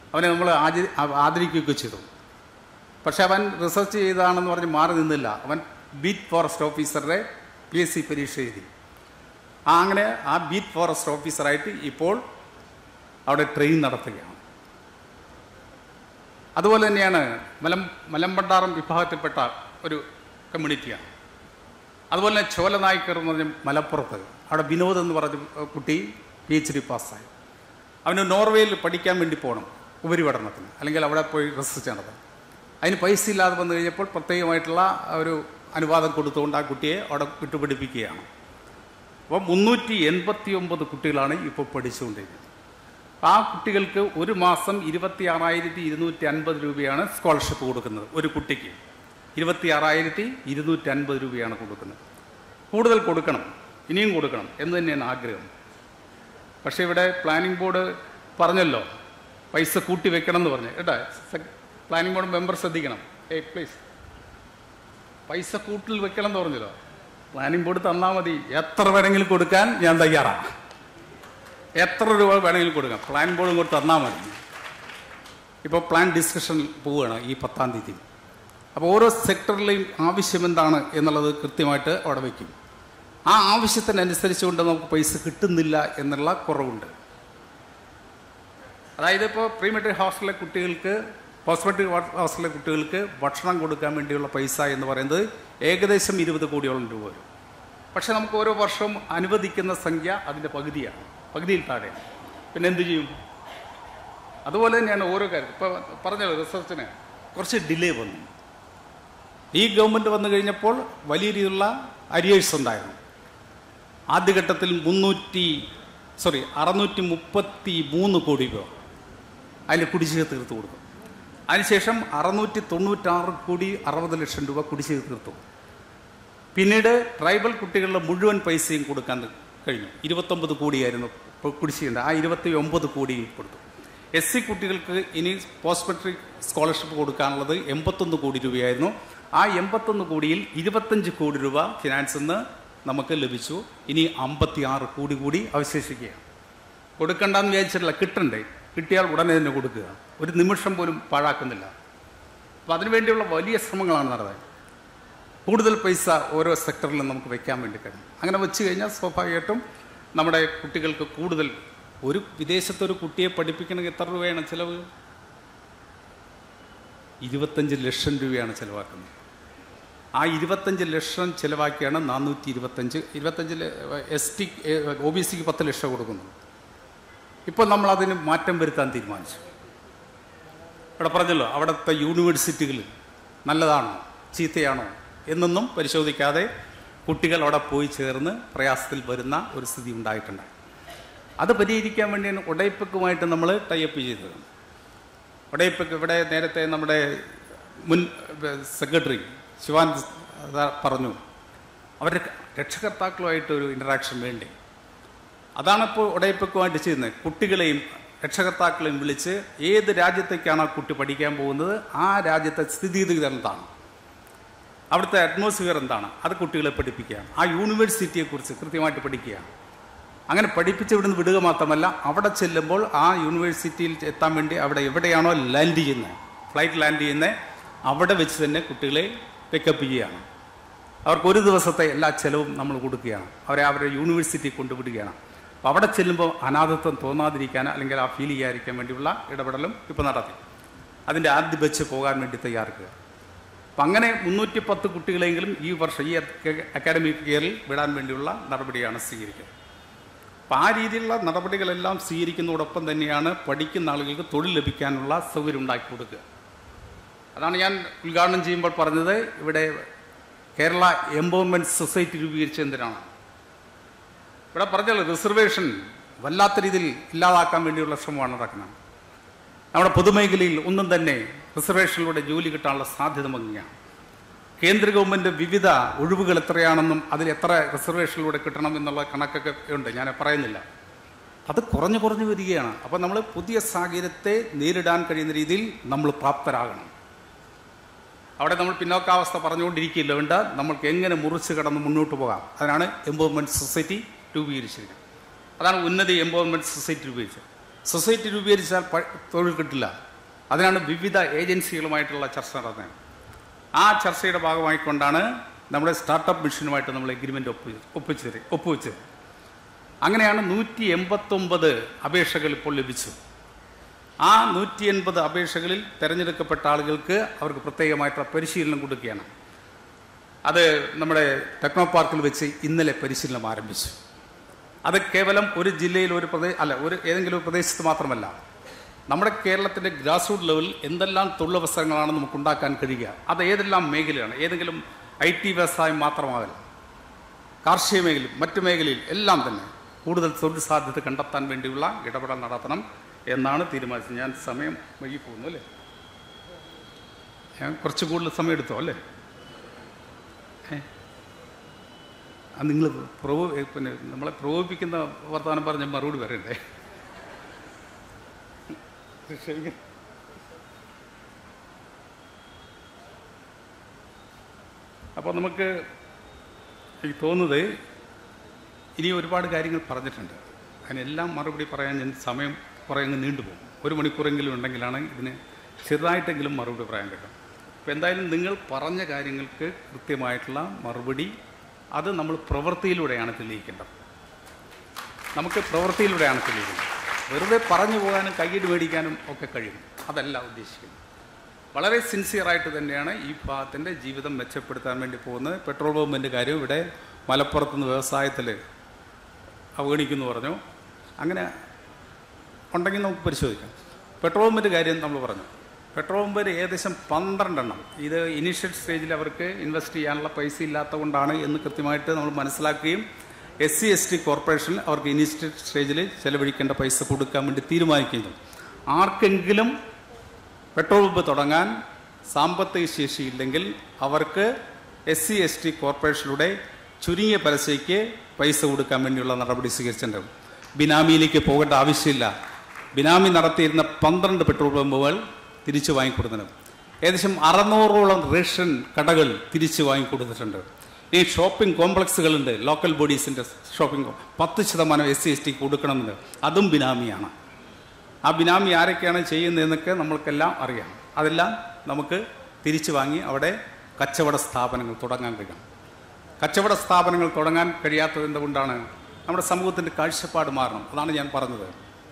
അവനെ നമ്മൾ ആചരി ആദരിക്കുകയൊക്കെ ചെയ്തു പക്ഷെ അവൻ റിസർച്ച് ചെയ്താണെന്ന് പറഞ്ഞ് മാറി നിന്നില്ല അവൻ ബീറ്റ് ഫോറസ്റ്റ് ഓഫീസറുടെ പി എസ് സി പരീക്ഷ എഴുതി ആ അങ്ങനെ ആ ബീറ്റ് ഫോറസ്റ്റ് ഓഫീസറായിട്ട് ഇപ്പോൾ അവിടെ ട്രെയിൻ നടത്തുകയാണ് അതുപോലെ തന്നെയാണ് മലം മലമ്പണ്ടാറം വിഭാഗത്തിൽപ്പെട്ട ഒരു കമ്മ്യൂണിറ്റിയാണ് അതുപോലെ തന്നെ ചോലനായ്ക്കർ എന്ന് പറഞ്ഞ മലപ്പുറത്ത് അവിടെ വിനോദ് എന്ന് പറഞ്ഞ കുട്ടി പി എച്ച് ഡി പാസ്സായി അവന് നോർവേയിൽ പഠിക്കാൻ വേണ്ടി പോകണം ഉപരിപഠനത്തിന് അല്ലെങ്കിൽ അവിടെ പോയി റിസർച്ച് നടത്തണം അതിന് പൈസ ഇല്ലാതെ വന്നു കഴിഞ്ഞപ്പോൾ പ്രത്യേകമായിട്ടുള്ള ഒരു അനുവാദം കൊടുത്തുകൊണ്ട് ആ കുട്ടിയെ അവിടെ വിട്ടുപിടിപ്പിക്കുകയാണ് അപ്പോൾ മുന്നൂറ്റി എൺപത്തി ഒമ്പത് കുട്ടികളാണ് ഇപ്പോൾ പഠിച്ചുകൊണ്ടിരിക്കുന്നത് ആ കുട്ടികൾക്ക് ഒരു മാസം ഇരുപത്തി ആറായിരത്തി ഇരുന്നൂറ്റി അൻപത് രൂപയാണ് സ്കോളർഷിപ്പ് കൊടുക്കുന്നത് ഒരു കുട്ടിക്ക് ഇരുപത്തി ആറായിരത്തി ഇരുന്നൂറ്റി അൻപത് രൂപയാണ് കൊടുക്കുന്നത് കൂടുതൽ കൊടുക്കണം ഇനിയും കൊടുക്കണം എന്ന് തന്നെയാണ് ആഗ്രഹം പക്ഷേ ഇവിടെ പ്ലാനിംഗ് ബോർഡ് പറഞ്ഞല്ലോ പൈസ കൂട്ടി വെക്കണം എന്ന് പറഞ്ഞു കേട്ടോ പ്ലാനിംഗ് ബോർഡ് മെമ്പർ ശ്രദ്ധിക്കണം ഏയ് പ്ലീസ് പൈസ കൂട്ടിൽ വെക്കണം എന്ന് പറഞ്ഞല്ലോ പ്ലാനിംഗ് ബോർഡ് തന്നാൽ മതി എത്ര വേണമെങ്കിലും കൊടുക്കാൻ ഞാൻ തയ്യാറാണ് എത്ര രൂപ വേണമെങ്കിലും കൊടുക്കാം പ്ലാൻ ബോർഡും കൂടി തന്നാൽ മതി ഇപ്പോൾ പ്ലാൻ ഡിസ്കഷൻ പോവുകയാണ് ഈ പത്താം തീയതി അപ്പോൾ ഓരോ സെക്ടറിലെയും ആവശ്യം എന്താണ് എന്നുള്ളത് കൃത്യമായിട്ട് അവിടെ വയ്ക്കും ആ ആവശ്യത്തിനനുസരിച്ചുകൊണ്ട് നമുക്ക് പൈസ കിട്ടുന്നില്ല എന്നുള്ള കുറവുണ്ട് അതായത് ഇപ്പോൾ പ്രീ മെട്രിക് ഹോസ്റ്റലിലെ കുട്ടികൾക്ക് പോസ്റ്റ് മെട്രിക് ഹോസ്റ്റലിലെ കുട്ടികൾക്ക് ഭക്ഷണം കൊടുക്കാൻ വേണ്ടിയുള്ള പൈസ എന്ന് പറയുന്നത് ഏകദേശം ഇരുപത് കോടിയോളം രൂപ വരും പക്ഷെ നമുക്ക് ഓരോ വർഷവും അനുവദിക്കുന്ന സംഖ്യ അതിൻ്റെ പകുതിയാണ് പകുതിയിൽ താഴെയാണ് പിന്നെ എന്ത് ചെയ്യും അതുപോലെ തന്നെയാണ് ഓരോ കാര്യം ഇപ്പോൾ പറഞ്ഞല്ലോ റിസർച്ചിന് കുറച്ച് ഡിലേ വന്നു ഈ ഗവൺമെൻറ് വന്നു കഴിഞ്ഞപ്പോൾ വലിയ രീതിയിലുള്ള അരിയേഴ്സ് ഉണ്ടായിരുന്നു ആദ്യഘട്ടത്തിൽ മുന്നൂറ്റി സോറി അറുന്നൂറ്റി മുപ്പത്തി മൂന്ന് കോടി രൂപ അതിൽ കുടിശ്ശിക തീർത്ത് കൊടുക്കും അതിനുശേഷം അറുന്നൂറ്റി തൊണ്ണൂറ്റാറ് കോടി അറുപത് ലക്ഷം രൂപ കുടിശ്ശിക തീർത്തു പിന്നീട് ട്രൈബൽ കുട്ടികളുടെ മുഴുവൻ പൈസയും കൊടുക്കാൻ കഴിഞ്ഞു ഇരുപത്തൊമ്പത് കോടിയായിരുന്നു കുടിശ്ശികയുണ്ട് ആ ഇരുപത്തി ഒമ്പത് കോടിയും കൊടുത്തു എസ് സി കുട്ടികൾക്ക് ഇനി പോസ്റ്റ് മെട്രിക് സ്കോളർഷിപ്പ് കൊടുക്കാനുള്ളത് എൺപത്തൊന്ന് കോടി രൂപയായിരുന്നു ആ എൺപത്തൊന്ന് കോടിയിൽ ഇരുപത്തഞ്ച് കോടി രൂപ ഫിനാൻസിൽ നിന്ന് നമുക്ക് ലഭിച്ചു ഇനി അമ്പത്തി ആറ് കോടി കൂടി അവശേഷിക്കുകയാണ് കൊടുക്കണ്ടെന്ന് വിചാരിച്ചിട്ടില്ല കിട്ടണ്ടേ കിട്ടിയാൽ ഉടനെ തന്നെ കൊടുക്കുക ഒരു നിമിഷം പോലും പാഴാക്കുന്നില്ല അപ്പം അതിനുവേണ്ടിയുള്ള വലിയ ശ്രമങ്ങളാണ് നടന്നത് കൂടുതൽ പൈസ ഓരോ സെക്ടറിലും നമുക്ക് വെക്കാൻ വേണ്ടി കഴിയും അങ്ങനെ വെച്ച് കഴിഞ്ഞാൽ സ്വാഭാവികമായിട്ടും നമ്മുടെ കുട്ടികൾക്ക് കൂടുതൽ ഒരു വിദേശത്തൊരു കുട്ടിയെ പഠിപ്പിക്കണമെങ്കിൽ എത്ര രൂപയാണ് ചിലവ് ഇരുപത്തഞ്ച് ലക്ഷം രൂപയാണ് ചിലവാക്കുന്നത് ആ ഇരുപത്തഞ്ച് ലക്ഷം ചിലവാക്കിയാണ് നാനൂറ്റി ഇരുപത്തഞ്ച് ഇരുപത്തഞ്ച് എസ് ടി ഒ ബി സിക്ക് പത്ത് ലക്ഷം കൊടുക്കുന്നത് ഇപ്പോൾ നമ്മൾ അതിന് മാറ്റം വരുത്താൻ തീരുമാനിച്ചു ഇവിടെ പറഞ്ഞല്ലോ അവിടുത്തെ യൂണിവേഴ്സിറ്റികൾ നല്ലതാണോ ചീത്തയാണോ എന്നൊന്നും പരിശോധിക്കാതെ കുട്ടികൾ അവിടെ പോയി ചേർന്ന് പ്രയാസത്തിൽ വരുന്ന ഒരു സ്ഥിതി ഉണ്ടായിട്ടുണ്ട് അത് പരിഹരിക്കാൻ വേണ്ടിയാണ് ഉടയപ്പക്കുമായിട്ട് നമ്മൾ ടൈപ്പ് ചെയ്തത് ഉടയപ്പക്ക് ഇവിടെ നേരത്തെ നമ്മുടെ മുൻ സെക്രട്ടറി ശിവാൻ പറഞ്ഞു അവരുടെ രക്ഷകർത്താക്കളുമായിട്ട് ഒരു ഇൻറ്ററാക്ഷൻ വേണ്ടി അതാണിപ്പോൾ ഉടയപ്പക്കുമായിട്ട് ചെയ്യുന്നത് കുട്ടികളെയും രക്ഷകർത്താക്കളെയും വിളിച്ച് ഏത് രാജ്യത്തേക്കാണ് ആ കുട്ടി പഠിക്കാൻ പോകുന്നത് ആ രാജ്യത്തെ സ്ഥിതിഗതികൾ എന്താണ് അവിടുത്തെ അറ്റ്മോസ്ഫിയർ എന്താണ് അത് കുട്ടികളെ പഠിപ്പിക്കുകയാണ് ആ യൂണിവേഴ്സിറ്റിയെക്കുറിച്ച് കൃത്യമായിട്ട് പഠിക്കുകയാണ് അങ്ങനെ പഠിപ്പിച്ച് ഇവിടുന്ന് വിടുക മാത്രമല്ല അവിടെ ചെല്ലുമ്പോൾ ആ യൂണിവേഴ്സിറ്റിയിൽ എത്താൻ വേണ്ടി അവിടെ എവിടെയാണോ ലാൻഡ് ചെയ്യുന്നത് ഫ്ലൈറ്റ് ലാൻഡ് ചെയ്യുന്നത് അവിടെ വെച്ച് തന്നെ കുട്ടികളെ പിക്കപ്പ് ചെയ്യുകയാണ് അവർക്ക് ഒരു ദിവസത്തെ എല്ലാ ചെലവും നമ്മൾ കൊടുക്കുകയാണ് അവരെ അവരുടെ യൂണിവേഴ്സിറ്റി കൊണ്ടുവിടുകയാണ് അപ്പോൾ അവിടെ ചെല്ലുമ്പോൾ അനാഥത്വം തോന്നാതിരിക്കാൻ അല്ലെങ്കിൽ ആ ഫീൽ ചെയ്യാതിരിക്കാൻ വേണ്ടിയുള്ള ഇടപെടലും ഇപ്പോൾ നടത്തി അതിൻ്റെ ആദ്യ ബച്ച് പോകാൻ വേണ്ടി തയ്യാറാക്കുക അപ്പം അങ്ങനെ മുന്നൂറ്റി പത്ത് കുട്ടികളെങ്കിലും ഈ വർഷം ഈ അക്കാഡമിക് ഇയറിൽ വിടാൻ വേണ്ടിയുള്ള നടപടിയാണ് സ്വീകരിക്കുന്നത് അപ്പം ആ രീതിയിലുള്ള നടപടികളെല്ലാം സ്വീകരിക്കുന്നതോടൊപ്പം തന്നെയാണ് പഠിക്കുന്ന ആളുകൾക്ക് തൊഴിൽ ലഭിക്കാനുള്ള സൗകര്യം ഉണ്ടാക്കി കൊടുക്കുക അതാണ് ഞാൻ ഉദ്ഘാടനം ചെയ്യുമ്പോൾ പറഞ്ഞത് ഇവിടെ കേരള എംപവർമെൻറ്റ് സൊസൈറ്റി രൂപീകരിച്ച എന്തിനാണ് ഇവിടെ പറഞ്ഞല്ലോ റിസർവേഷൻ വല്ലാത്ത രീതിയിൽ ഇല്ലാതാക്കാൻ വേണ്ടിയുള്ള ശ്രമമാണ് നടക്കുന്നത് നമ്മുടെ പൊതുമേഖലയിൽ ഒന്നും തന്നെ റിസർവേഷനിലൂടെ ജോലി കിട്ടാനുള്ള സാധ്യത മങ്ങിയാണ് കേന്ദ്ര ഗവൺമെൻറ് വിവിധ ഒഴിവുകൾ എത്രയാണെന്നും അതിൽ എത്ര റിസർവേഷനിലൂടെ കിട്ടണം എന്നുള്ള കണക്കൊക്കെ ഉണ്ട് ഞാൻ പറയുന്നില്ല അത് കുറഞ്ഞു കുറഞ്ഞു വരികയാണ് അപ്പോൾ നമ്മൾ പുതിയ സാഹചര്യത്തെ നേരിടാൻ കഴിയുന്ന രീതിയിൽ നമ്മൾ പ്രാപ്തരാകണം അവിടെ നമ്മൾ പിന്നോക്കാവസ്ഥ പറഞ്ഞുകൊണ്ടിരിക്കില്ല വേണ്ട നമ്മൾക്ക് എങ്ങനെ മുറിച്ച് കടന്ന് മുന്നോട്ട് പോകാം അതിനാണ് എംപവർമെൻറ്റ് സൊസൈറ്റി രൂപീകരിച്ചിരിക്കുന്നത് അതാണ് ഉന്നതി എംപവർമെൻറ്റ് സൊസൈറ്റി രൂപീകരിച്ചത് സൊസൈറ്റി രൂപീകരിച്ചാൽ പ- തൊഴിൽ കിട്ടില്ല അതിനാണ് വിവിധ ഏജൻസികളുമായിട്ടുള്ള ചർച്ച നടന്നത് ആ ചർച്ചയുടെ ഭാഗമായിക്കൊണ്ടാണ് നമ്മുടെ സ്റ്റാർട്ടപ്പ് മിഷനുമായിട്ട് നമ്മൾ എഗ്രിമെൻ്റ് ഒപ്പു ഒപ്പിച്ചത് ഒപ്പുവെച്ചത് അങ്ങനെയാണ് നൂറ്റി എൺപത്തൊമ്പത് അപേക്ഷകൾ ഇപ്പോൾ ലഭിച്ചു ആ നൂറ്റി എൺപത് അപേക്ഷകളിൽ തിരഞ്ഞെടുക്കപ്പെട്ട ആളുകൾക്ക് അവർക്ക് പ്രത്യേകമായിട്ടുള്ള പരിശീലനം കൊടുക്കുകയാണ് അത് നമ്മുടെ ടെക്നോ പാർക്കിൽ വെച്ച് ഇന്നലെ പരിശീലനം ആരംഭിച്ചു അത് കേവലം ഒരു ജില്ലയിൽ ഒരു പ്രദേശ അല്ല ഒരു ഏതെങ്കിലും ഒരു പ്രദേശത്ത് മാത്രമല്ല നമ്മുടെ കേരളത്തിൻ്റെ ഗ്രാസ് റൂട്ട് ലെവലിൽ എന്തെല്ലാം തൊഴിലവസരങ്ങളാണ് നമുക്ക് ഉണ്ടാക്കാൻ കഴിയുക അത് ഏതെല്ലാം മേഖലയാണ് ഏതെങ്കിലും ഐ ടി വ്യവസായം മാത്രമാകല കാർഷിക മേഖലയിൽ മറ്റു മേഖലയിൽ എല്ലാം തന്നെ കൂടുതൽ തൊഴിൽ സാധ്യത കണ്ടെത്താൻ വേണ്ടിയുള്ള ഇടപെടൽ നടത്തണം എന്നാണ് തീരുമാനിച്ചത് ഞാൻ സമയം വൈകി പോകുന്നു അല്ലേ ഞാൻ കുറച്ച് കൂടുതൽ സമയം എടുത്തോ അല്ലേ ഏ? ആ നിങ്ങൾ പ്രോ പിന്നെ നമ്മളെ പ്രകോപിപ്പിക്കുന്ന വർത്തമാനം പറഞ്ഞ മറുപടി പറയണ്ടേ ക്ഷമിക്കണം അപ്പോൾ നമുക്ക് എനിക്ക് തോന്നുന്നത് ഇനി ഒരുപാട് കാര്യങ്ങൾ പറഞ്ഞിട്ടുണ്ട് അതിനെല്ലാം മറുപടി പറയാൻ ഞാൻ സമയം കുറേ അങ്ങ് നീണ്ടുപോകും ഒരു മണിക്കൂറെങ്കിലും ഉണ്ടെങ്കിലാണ് ഇതിന് ചെറുതായിട്ടെങ്കിലും മറുപടി പറയാൻ കഴിയും അപ്പോൾ എന്തായാലും നിങ്ങൾ പറഞ്ഞ കാര്യങ്ങൾക്ക് കൃത്യമായിട്ടുള്ള മറുപടി അത് നമ്മൾ പ്രവൃത്തിയിലൂടെയാണ് തെളിയിക്കേണ്ടത് നമുക്ക് പ്രവൃത്തിയിലൂടെയാണ് തെളിയിക്കുന്നത് വെറുതെ പറഞ്ഞു പോകാനും കൈയ്യടി മേടിക്കാനും ഒക്കെ കഴിയും അതല്ല ഉദ്ദേശിക്കുന്നത് വളരെ സിൻസിയറായിട്ട് തന്നെയാണ് ഈ ഭാഗത്തിൻ്റെ ജീവിതം മെച്ചപ്പെടുത്താൻ വേണ്ടി പോകുന്നത് പെട്രോൾ പമ്പിൻ്റെ കാര്യം ഇവിടെ മലപ്പുറത്തുനിന്ന് വ്യവസായത്തിൽ അവഗണിക്കുന്നു പറഞ്ഞു അങ്ങനെ ഉണ്ടെങ്കിൽ നമുക്ക് പരിശോധിക്കാം പെട്രോൾ പമ്പിൻ്റെ കാര്യം നമ്മൾ പറഞ്ഞു പെട്രോൾ പമ്പിൽ ഏകദേശം പന്ത്രണ്ടെണ്ണം ഇത് ഇനീഷ്യൽ സ്റ്റേജിൽ അവർക്ക് ഇൻവെസ്റ്റ് ചെയ്യാനുള്ള പൈസ ഇല്ലാത്തത് കൊണ്ടാണ് എന്ന് കൃത്യമായിട്ട് നമ്മൾ മനസ്സിലാക്കുകയും എസ് സി എസ് ടി കോർപ്പറേഷനിൽ അവർക്ക് ഇനീഷ്യൽ സ്റ്റേജിൽ ചെലവഴിക്കേണ്ട പൈസ കൊടുക്കാൻ വേണ്ടി തീരുമാനിക്കുകയും ചെയ്തു ആർക്കെങ്കിലും പെട്രോൾ പമ്പ് തുടങ്ങാൻ സാമ്പത്തിക ശേഷിയില്ലെങ്കിൽ അവർക്ക് എസ് സി എസ് ടി കോർപ്പറേഷനിലൂടെ ചുരുങ്ങിയ പലിശയ്ക്ക് പൈസ കൊടുക്കാൻ വേണ്ടിയുള്ള നടപടി സ്വീകരിച്ചിട്ടുണ്ട് ബിനാമിയിലേക്ക് പോകേണ്ട ആവശ്യമില്ല ബിനാമി നടത്തിയിരുന്ന പന്ത്രണ്ട് പെട്രോൾ പമ്പുകൾ തിരിച്ചു വാങ്ങിക്കൊടുത്തിട്ടുണ്ട് ഏകദേശം അറുന്നൂറോളം റേഷൻ കടകൾ തിരിച്ചു വാങ്ങിക്കൊടുത്തിട്ടുണ്ട് ഈ ഷോപ്പിംഗ് കോംപ്ലക്സുകളുണ്ട് ലോക്കൽ ബോഡീസിൻ്റെ ഷോപ്പിംഗ് പത്ത് ശതമാനം എസ് സി എസ് ടി കൊടുക്കണമെന്നുണ്ട് അതും ബിനാമിയാണ് ആ ബിനാമി ആരൊക്കെയാണ് ചെയ്യുന്നതെന്നൊക്കെ നമ്മൾക്കെല്ലാം അറിയാം അതെല്ലാം നമുക്ക് തിരിച്ചു വാങ്ങി അവിടെ കച്ചവട സ്ഥാപനങ്ങൾ തുടങ്ങാൻ കഴിയണം കച്ചവട സ്ഥാപനങ്ങൾ തുടങ്ങാൻ കഴിയാത്തത് എന്തുകൊണ്ടാണ് നമ്മുടെ സമൂഹത്തിൻ്റെ കാഴ്ചപ്പാട് മാറണം അതാണ് ഞാൻ പറഞ്ഞത്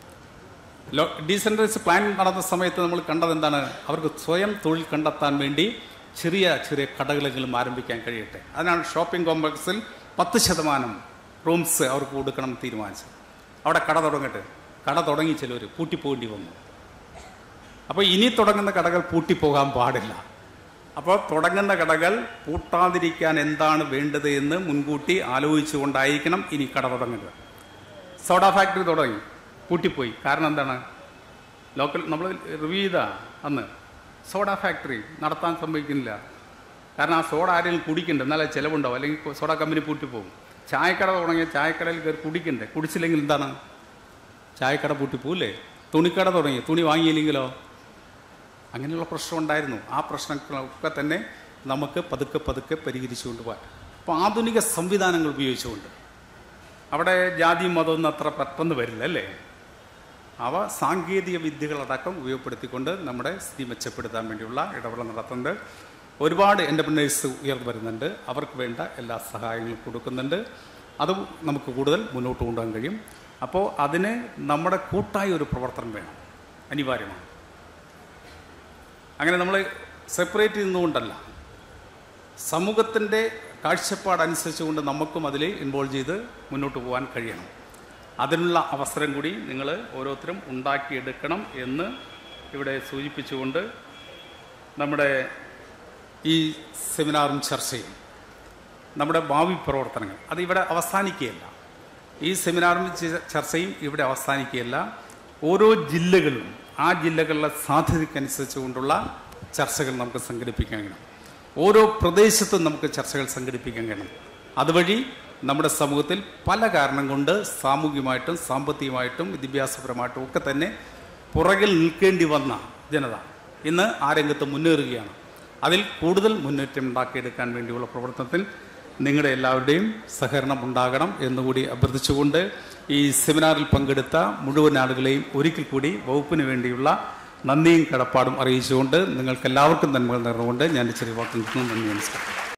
ലോ ഡീസെൻട്രലൈസ് പ്ലാൻ നടന്ന സമയത്ത് നമ്മൾ കണ്ടത് എന്താണ് അവർക്ക് സ്വയം തൊഴിൽ കണ്ടെത്താൻ വേണ്ടി ചെറിയ ചെറിയ കടകളെങ്കിലും ആരംഭിക്കാൻ കഴിയട്ടെ അതിനാണ് ഷോപ്പിംഗ് കോംപ്ലക്സിൽ പത്ത് ശതമാനം റൂംസ് അവർക്ക് കൊടുക്കണം എന്ന് തീരുമാനിച്ചത് അവിടെ കട തുടങ്ങട്ടെ കട തുടങ്ങി ചിലർ പൂട്ടിപ്പോകേണ്ടി വന്നു അപ്പോൾ ഇനി തുടങ്ങുന്ന കടകൾ പൂട്ടിപ്പോകാൻ പാടില്ല അപ്പോൾ തുടങ്ങുന്ന കടകൾ പൂട്ടാതിരിക്കാൻ എന്താണ് വേണ്ടത് എന്ന് മുൻകൂട്ടി ആലോചിച്ചുകൊണ്ടായിരിക്കണം ഇനി കട തുടങ്ങുന്നത് സോഡ ഫാക്ടറി തുടങ്ങി പൂട്ടിപ്പോയി കാരണം എന്താണ് ലോക്കൽ നമ്മൾ റിവ്യൂ ചെയ്ത അന്ന് സോഡ ഫാക്ടറി നടത്താൻ സംഭവിക്കുന്നില്ല കാരണം ആ സോഡ ആരെങ്കിലും കുടിക്കണ്ടേ എന്നാലേ ചിലവുണ്ടാവും അല്ലെങ്കിൽ സോഡ കമ്പനി പൂട്ടിപ്പോകും ചായക്കട തുടങ്ങിയ ചായക്കടയിൽ കയറി കുടിക്കണ്ടേ കുടിച്ചില്ലെങ്കിൽ എന്താണ് ചായക്കട പൂട്ടിപ്പോവില്ലേ തുണിക്കട തുടങ്ങി തുണി വാങ്ങിയില്ലെങ്കിലോ അങ്ങനെയുള്ള പ്രശ്നം ഉണ്ടായിരുന്നു ആ പ്രശ്നങ്ങളൊക്കെ തന്നെ നമുക്ക് പതുക്കെ പതുക്കെ പരിഹരിച്ചു കൊണ്ടുപോകാൻ അപ്പോൾ ആധുനിക സംവിധാനങ്ങൾ ഉപയോഗിച്ചുകൊണ്ട് അവിടെ ജാതി മതമൊന്നും അത്ര പെട്ടെന്ന് വരില്ല അല്ലേ അവ സാങ്കേതിക വിദ്യകളടക്കം ഉപയോഗപ്പെടുത്തിക്കൊണ്ട് നമ്മുടെ സ്ഥിതി മെച്ചപ്പെടുത്താൻ വേണ്ടിയുള്ള ഇടപെടൽ നടത്തുന്നുണ്ട് ഒരുപാട് എൻ്റർപ്രണേഴ്സ് ഉയർന്നു വരുന്നുണ്ട് അവർക്ക് വേണ്ട എല്ലാ സഹായങ്ങളും കൊടുക്കുന്നുണ്ട് അതും നമുക്ക് കൂടുതൽ മുന്നോട്ട് കൊണ്ടുപോകാൻ കഴിയും അപ്പോൾ അതിന് നമ്മുടെ കൂട്ടായ ഒരു പ്രവർത്തനം വേണം അനിവാര്യമാണ് അങ്ങനെ നമ്മൾ സെപ്പറേറ്റ് നിന്നുകൊണ്ടല്ല സമൂഹത്തിൻ്റെ കാഴ്ചപ്പാടനുസരിച്ചുകൊണ്ട് നമുക്കും അതിൽ ഇൻവോൾവ് ചെയ്ത് മുന്നോട്ട് പോകാൻ കഴിയണം അതിനുള്ള അവസരം കൂടി നിങ്ങൾ ഓരോരുത്തരും ഉണ്ടാക്കിയെടുക്കണം എന്ന് ഇവിടെ സൂചിപ്പിച്ചുകൊണ്ട് നമ്മുടെ ഈ സെമിനാറും ചർച്ചയും നമ്മുടെ ഭാവി പ്രവർത്തനങ്ങൾ അത് ഇവിടെ അവസാനിക്കുകയല്ല ഈ സെമിനാറും ച- ചർച്ചയും ഇവിടെ അവസാനിക്കുകയല്ല ഓരോ ജില്ലകളിലും ആ ജില്ലകളിലെ സാധ്യതയ്ക്കനുസരിച്ച് കൊണ്ടുള്ള ചർച്ചകൾ നമുക്ക് സംഘടിപ്പിക്കാൻ കഴിയണം ഓരോ പ്രദേശത്തും നമുക്ക് ചർച്ചകൾ സംഘടിപ്പിക്കാൻ കഴിയണം അതുവഴി നമ്മുടെ സമൂഹത്തിൽ പല കാരണം കൊണ്ട് സാമൂഹികമായിട്ടും സാമ്പത്തികമായിട്ടും വിദ്യാഭ്യാസപരമായിട്ടും ഒക്കെ തന്നെ പുറകിൽ നിൽക്കേണ്ടി വന്ന ജനത ഇന്ന് ആ രംഗത്ത് മുന്നേറുകയാണ് അതിൽ കൂടുതൽ മുന്നേറ്റം ഉണ്ടാക്കിയെടുക്കാൻ വേണ്ടിയുള്ള പ്രവർത്തനത്തിൽ നിങ്ങളുടെ എല്ലാവരുടെയും സഹകരണം ഉണ്ടാകണം എന്നുകൂടി അഭ്യർത്ഥിച്ചുകൊണ്ട് ഈ സെമിനാറിൽ പങ്കെടുത്ത മുഴുവൻ ആളുകളെയും ഒരിക്കൽ കൂടി വകുപ്പിന് വേണ്ടിയുള്ള നന്ദിയും കടപ്പാടും അറിയിച്ചുകൊണ്ട് നിങ്ങൾക്ക് എല്ലാവർക്കും നന്മകൾ നേർന്നുകൊണ്ട് ഞാൻ ഈ ചെറിയ വാക്കിൽ നിന്നും നന്ദി നമസ്കാരം